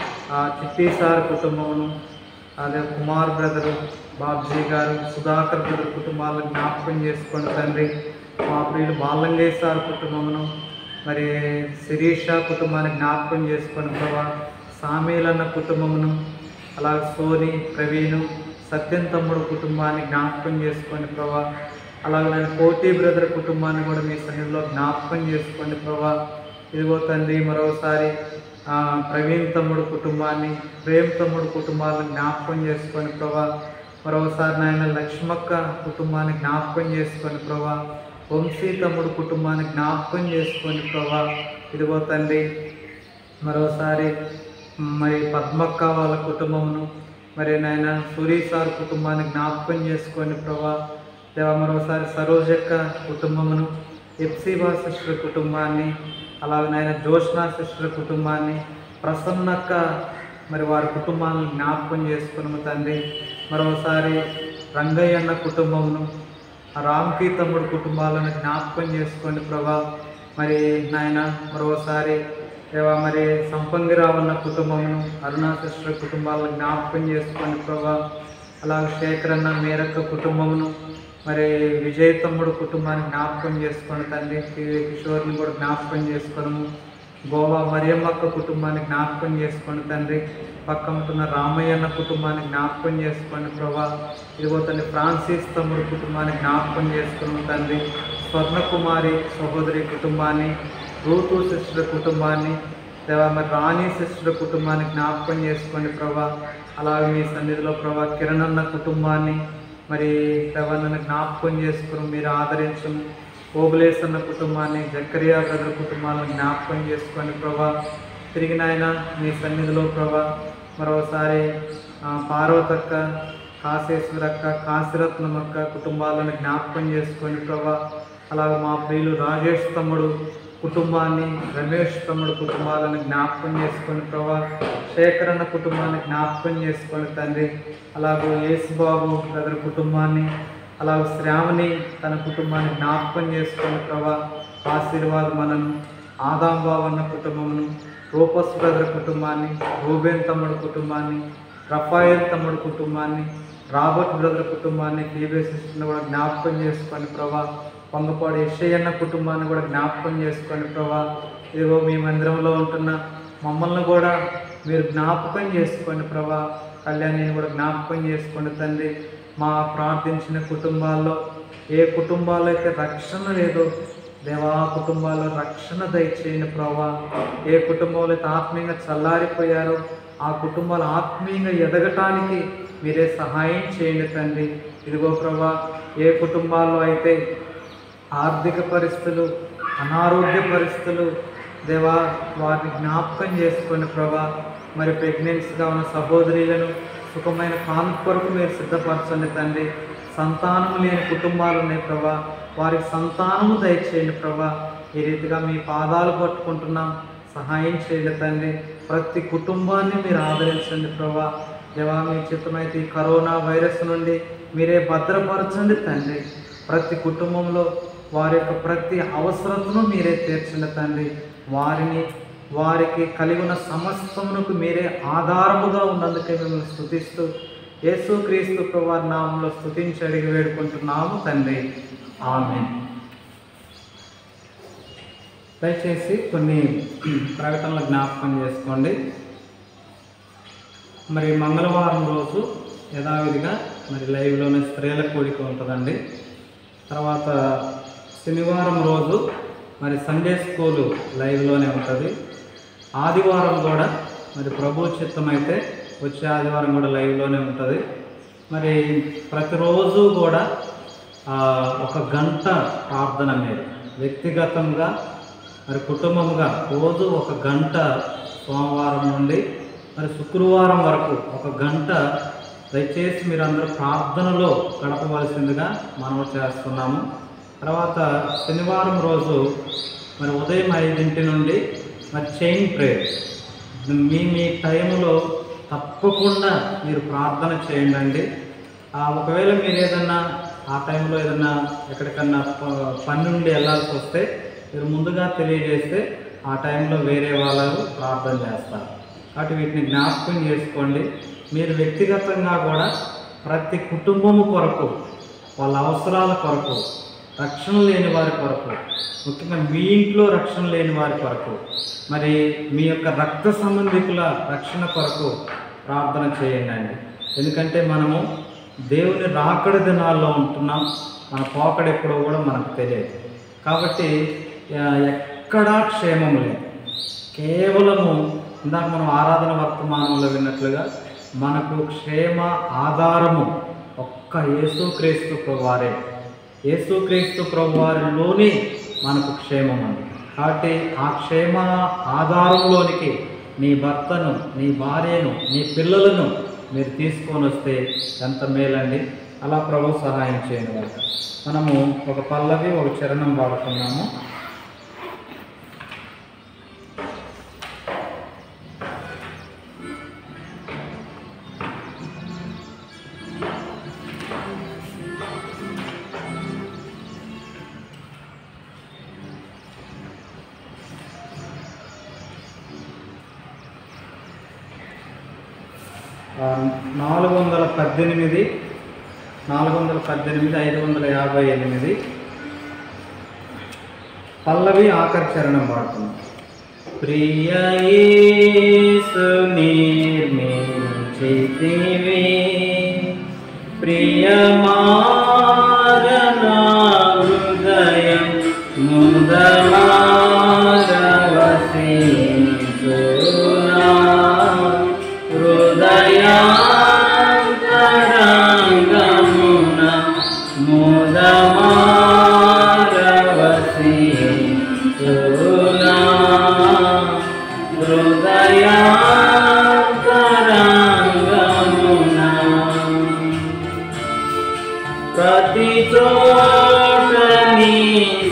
ఆ చిట్టి సార్ కుటుంబమును అదే కుమార్ బ్రదరు బాబ్జీ గారు సుధాకర్ బ్రదర్ కుటుంబాలను జ్ఞాపకం చేసుకోండి తండ్రి మా ప్రియులు బాలంగే సార్ కుటుంబమును మరి శిరీష కుటుంబాన్ని జ్ఞాపకం చేసుకొని ప్రభా సామీలన్న కుటుంబమును అలాగే సోని ప్రవీణు సత్యం తమ్ముడు కుటుంబాన్ని జ్ఞాపకం చేసుకొని ప్రభా అలాగే నేను కోటి బ్రదర్ కుటుంబాన్ని కూడా మీ సన్నిధిలో జ్ఞాపకం చేసుకోండి ప్రభా ఇదిగో తండ్రి మరోసారి ఆ, ప్రవీణ్ తమ్ముడు కుటుంబాన్ని ప్రేమ్ తమ్ముడు కుటుంబాలను జ్ఞాపకం చేసుకొని ప్రభా మరోసారి నాయన లక్ష్మక్క కుటుంబాన్ని జ్ఞాపకం చేసుకొని ప్రభా వంశీ తమ్ముడు కుటుంబాన్ని జ్ఞాపకం చేసుకొని ప్రభా ఇదిగో తండ్రి మరోసారి మరి పద్మక్క వాళ్ళ కుటుంబమును మరి నాయన సూరి సార్ కుటుంబాన్ని జ్ఞాపకం చేసుకొని ప్రభా దేవ మరోసారి సరోజక్క కుటుంబమును ఎప్సిబా సిస్టర్ కుటుంబాన్ని అలాగే నాయన జోష్నా సిస్టర్ కుటుంబాన్ని ప్రసన్నక్క మరి వారి కుటుంబాలను జ్ఞాపకం చేసుకున్నాము తండ్రి మరోసారి రంగయ్య అన్న కుటుంబమును రామ్కి తమ్ముడు కుటుంబాలను జ్ఞాపకం చేసుకోండి ప్రభా మరి నాయన మరోసారి దేవా మరి సంపంగిరావు అన్న కుటుంబమును అరుణా సిస్టర్ కుటుంబాలను జ్ఞాపకం చేసుకోండి ప్రభా అలాగే శేఖర్ అన్న మేరక్క కుటుంబమును మరి విజయ్ తమ్ముడు కుటుంబాన్ని జ్ఞాపకం చేసుకోండి తండ్రి కి- కిషోర్ని కూడా జ్ఞాపకం చేసుకోవడము గోవా మరియమ్మక్క కుటుంబాన్ని జ్ఞాపకం చేసుకోండి తండ్రి పక్కన ఉంటున్న రామయ్య అన్న కుటుంబాన్ని జ్ఞాపకం చేసుకోండి ప్రభా ఇదిగో తండ్రి ఫ్రాన్సిస్ తమ్ముడు కుటుంబాన్ని జ్ఞాపకం చేసుకున్నాం తండ్రి స్వర్ణకుమారి సహోదరి కుటుంబాన్ని రూతు సిస్టర్ కుటుంబాన్ని దేవా మరి రాణి సిస్టర్ కుటుంబాన్ని జ్ఞాపకం చేసుకోండి ప్రభా అలాగే మీ సన్నిధిలో ప్రభా కిరణ్ అన్న కుటుంబాన్ని మరి దేవాన్ని జ్ఞాపకం చేసుకుని మీరు ఆదరించము ఓబులేస్ అన్న కుటుంబాన్ని జక్కరియా బ్రదర్ కుటుంబాలను జ్ఞాపకం చేసుకోండి ప్రభా తిరిగి నాయన మీ సన్నిధిలో ప్రభా మరోసారి ఆ, పార్వతక్క కాశేశ్వరక్క కాశీరత్నమక్క కుటుంబాలను జ్ఞాపకం చేసుకొని ప్రభా అలాగే మా ప్రియులు రాజేష్ తమ్ముడు కుటుంబాన్ని రమేష్ తమ్ముడు కుటుంబాలను జ్ఞాపకం చేసుకొని ప్రభా శేఖరన్న కుటుంబాన్ని జ్ఞాపకం చేసుకొని తండ్రి అలాగే యేసుబాబు బ్రదర్ కుటుంబాన్ని అలాగే శ్రావణి తన కుటుంబాన్ని జ్ఞాపకం చేసుకొని ప్రభా ఆశీర్వాదమనను ఆదాం బాబు అన్న కుటుంబమును రూపస్ బ్రదర్ కుటుంబాన్ని రూబేన్ తమ్ముడు కుటుంబాన్ని రఫాయల్ తమ్ముడు కుటుంబాన్ని రాబర్ట్ బ్రదర్ కుటుంబాన్ని టీవీ సిస్టర్ని కూడా జ్ఞాపకం చేసుకొని ప్రభా పొంగపాడు యశయ్యన్న కుటుంబాన్ని కూడా జ్ఞాపకం చేసుకొని ప్రభా ఇదిగో మీ మందిరంలో ఉంటున్న మమ్మల్ని కూడా మీరు జ్ఞాపకం చేసుకోండి ప్రభా కళ్యాణిని కూడా జ్ఞాపకం చేసుకోండి తండ్రి మా ప్రార్థించిన కుటుంబాల్లో ఏ కుటుంబాల్లో అయితే రక్షణ లేదో దేవా కుటుంబాల్లో రక్షణ దయచేయండి ప్రభా ఏ కుటుంబంలో అయితే ఆత్మీయంగా చల్లారిపోయారో ఆ కుటుంబాలు ఆత్మీయంగా ఎదగటానికి మీరే సహాయం చేయండి తండ్రి ఇదిగో ప్రభా ఏ కుటుంబాల్లో అయితే ఆర్థిక పరిస్థితులు అనారోగ్య పరిస్థితులు దేవా వారిని జ్ఞాపకం చేసుకుని ప్రభా మరి ప్రెగ్నెన్సీగా ఉన్న సహోదరులను సుఖమైన కాన్పు కొరకు మీరు సిద్ధపరచండి తండ్రి సంతానం లేని కుటుంబాలు ఉన్నాయి ప్రభా వారికి సంతానము దయచేయండి ప్రభా ఈ రీతిగా మీ పాదాలు పట్టుకుంటున్నాం సహాయం చేయండి తండ్రి ప్రతి కుటుంబాన్ని మీరు ఆదరించండి ప్రభా దేవా మీ చిత్తమైతే ఈ కరోనా వైరస్ నుండి మీరే భద్రపరచండి తండ్రి ప్రతి కుటుంబంలో వారి యొక్క ప్రతి అవసరతను మీరే తీర్చండి తండ్రి వారిని వారికి కలిగి ఉన్న సమస్తమునకు మీరే ఆధారముగా ఉన్నందుకే మిమ్మల్ని స్థుతిస్తూ యేసుక్రీస్తు ప్రభు నామంలో స్థుతించి అడిగి వేడుకుంటున్నాము తండ్రి ఆమె దయచేసి కొన్ని ప్రకటనలు జ్ఞాపకం చేసుకోండి మరి మంగళవారం రోజు యథావిధిగా మరి లైవ్లోనే స్త్రీల కూడిక ఉంటుందండి తర్వాత శనివారం రోజు మరి సండే స్కూలు లైవ్లోనే ఉంటుంది ఆదివారం కూడా మరి ప్రభు చిత్తం అయితే వచ్చే ఆదివారం కూడా లైవ్లోనే ఉంటుంది మరి ప్రతిరోజు కూడా ఆ, ఒక గంట ప్రార్థన మీరు వ్యక్తిగతంగా మరి కుటుంబంగా రోజు ఒక గంట సోమవారం నుండి మరి శుక్రవారం వరకు ఒక గంట దయచేసి మీరు అందరూ ప్రార్థనలో గడపవలసిందిగా మనం చేస్తున్నాము తర్వాత శనివారం రోజు మరి ఉదయం ఐదింటి నుండి మరి చైన్ ప్రేయర్ మీ మీ టైంలో తప్పకుండా మీరు ప్రార్థన చేయండి ఆ, ఒకవేళ మీరు ఏదన్నా ఆ టైంలో ఏదన్నా ఎక్కడికన్నా ప- పని నుండి వెళ్ళాల్సి వస్తే మీరు ముందుగా తెలియజేస్తే ఆ టైంలో వేరే వాళ్ళు ప్రార్థన చేస్తారు కాబట్టి వీటిని జ్ఞాపకం చేసుకోండి మీరు వ్యక్తిగతంగా కూడా ప్రతి కుటుంబము కొరకు వాళ్ళ అవసరాల కొరకు రక్షణ లేని వారి కొరకు ముఖ్యంగా మీ ఇంట్లో రక్షణ లేని వారి కొరకు మరి మీ యొక్క రక్త సంబంధికుల రక్షణ కొరకు ప్రార్థన చేయండి అండి ఎందుకంటే మనము దేవుని రాకడ దినాల్లో ఉంటున్నాం మన పోకడ ఎప్పుడో కూడా మనకు తెలియదు కాబట్టి ఆ, ఎక్కడా క్షేమం లేదు కేవలము ఇందాక మనం ఆరాధన వర్తమానంలో విన్నట్లుగా మనకు క్షేమ ఆధారము ఒక్క యేసుక్రీస్తు ప్రభువారే యేసుక్రీస్తు ప్రభువారిలోనే మనకు క్షేమం ఉంది కాబట్టి ఆ క్షేమ ఆధారంలోనికి నీ భర్తను నీ భార్యను నీ పిల్లలను మీరు తీసుకొని వస్తే ఎంత మేలండి అలా ప్రభు సహాయం చేయని వారు మనము ఒక పల్లవి ఒక చరణం వాడుతున్నాము ఆ, నాలుగు వందల పద్దెనిమిది నాలుగు వందల పద్దెనిమిది ఐదు వందల యాభై ఎనిమిది పల్లవి ఆఖరి చరణం వాడుతున్నాం ప్రియ యేసు నిర్మించితివి ప్రియమారణ హృదయం ముదమారవసించునా హృదయాంతరంగమున ముదమారవసించునా హృదయాంతరంగమున ప్రతి చోట నీ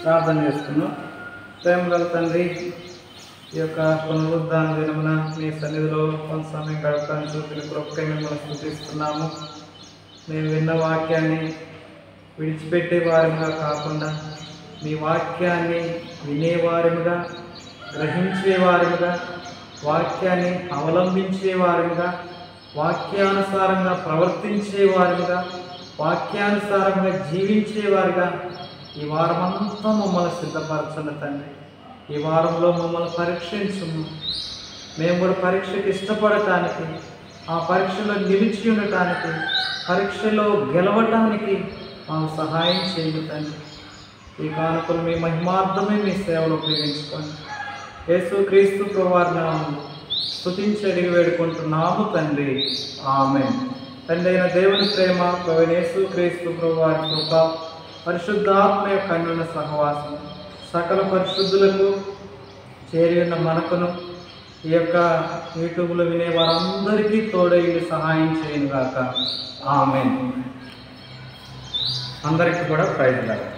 ప్రార్థన చేసుకున్నాం ప్రేమ గల తండ్రి ఈ యొక్క పునరుద్ధాన దినమున మీ సన్నిధిలో కొంత సమయం గడపడానికి చూపిన కృపకై మిమ్మల్ని స్థుతిస్తున్నాము మేము విన్న వాక్యాన్ని విడిచిపెట్టే వారిగా కాకుండా మీ వాక్యాన్ని వినేవారిగా గ్రహించే వారిగా వాక్యాన్ని అవలంబించే వారిగా వాక్యానుసారంగా ప్రవర్తించే వారిగా వాక్యానుసారంగా జీవించే వారిగా ఈ వారమంతా మమ్మల్ని సిద్ధపరచండి తండ్రి ఈ వారంలో మమ్మల్ని పరీక్షించము మేము కూడా పరీక్షకు ఇష్టపడటానికి ఆ పరీక్షలో నిలిచి ఉండటానికి పరీక్షలో గెలవటానికి మాకు సహాయం చేయండి తండ్రి ఈ కానుకలు మీ మహిమార్థమే మీ సేవలు ఉపయోగించుకోండి యేసు క్రీస్తు ప్రభువారిని స్తుతించి అడిగి వేడుకుంటున్నాము తండ్రి ఆమె తండ్రి అయిన దేవుని ప్రేమ ప్రవీణ యేసు క్రీస్తు ప్రభువారి కృప పరిశుద్ధాత్మ యొక్క అన్యున్న సహవాసం సకల పరిశుద్ధులకు చేరి ఉన్న మనకును ఈ యొక్క యూట్యూబ్లో వినే వారందరికీ తోడై సహాయం చేయను గాక ఆమె అందరికీ కూడా ప్రైజ్ లాగా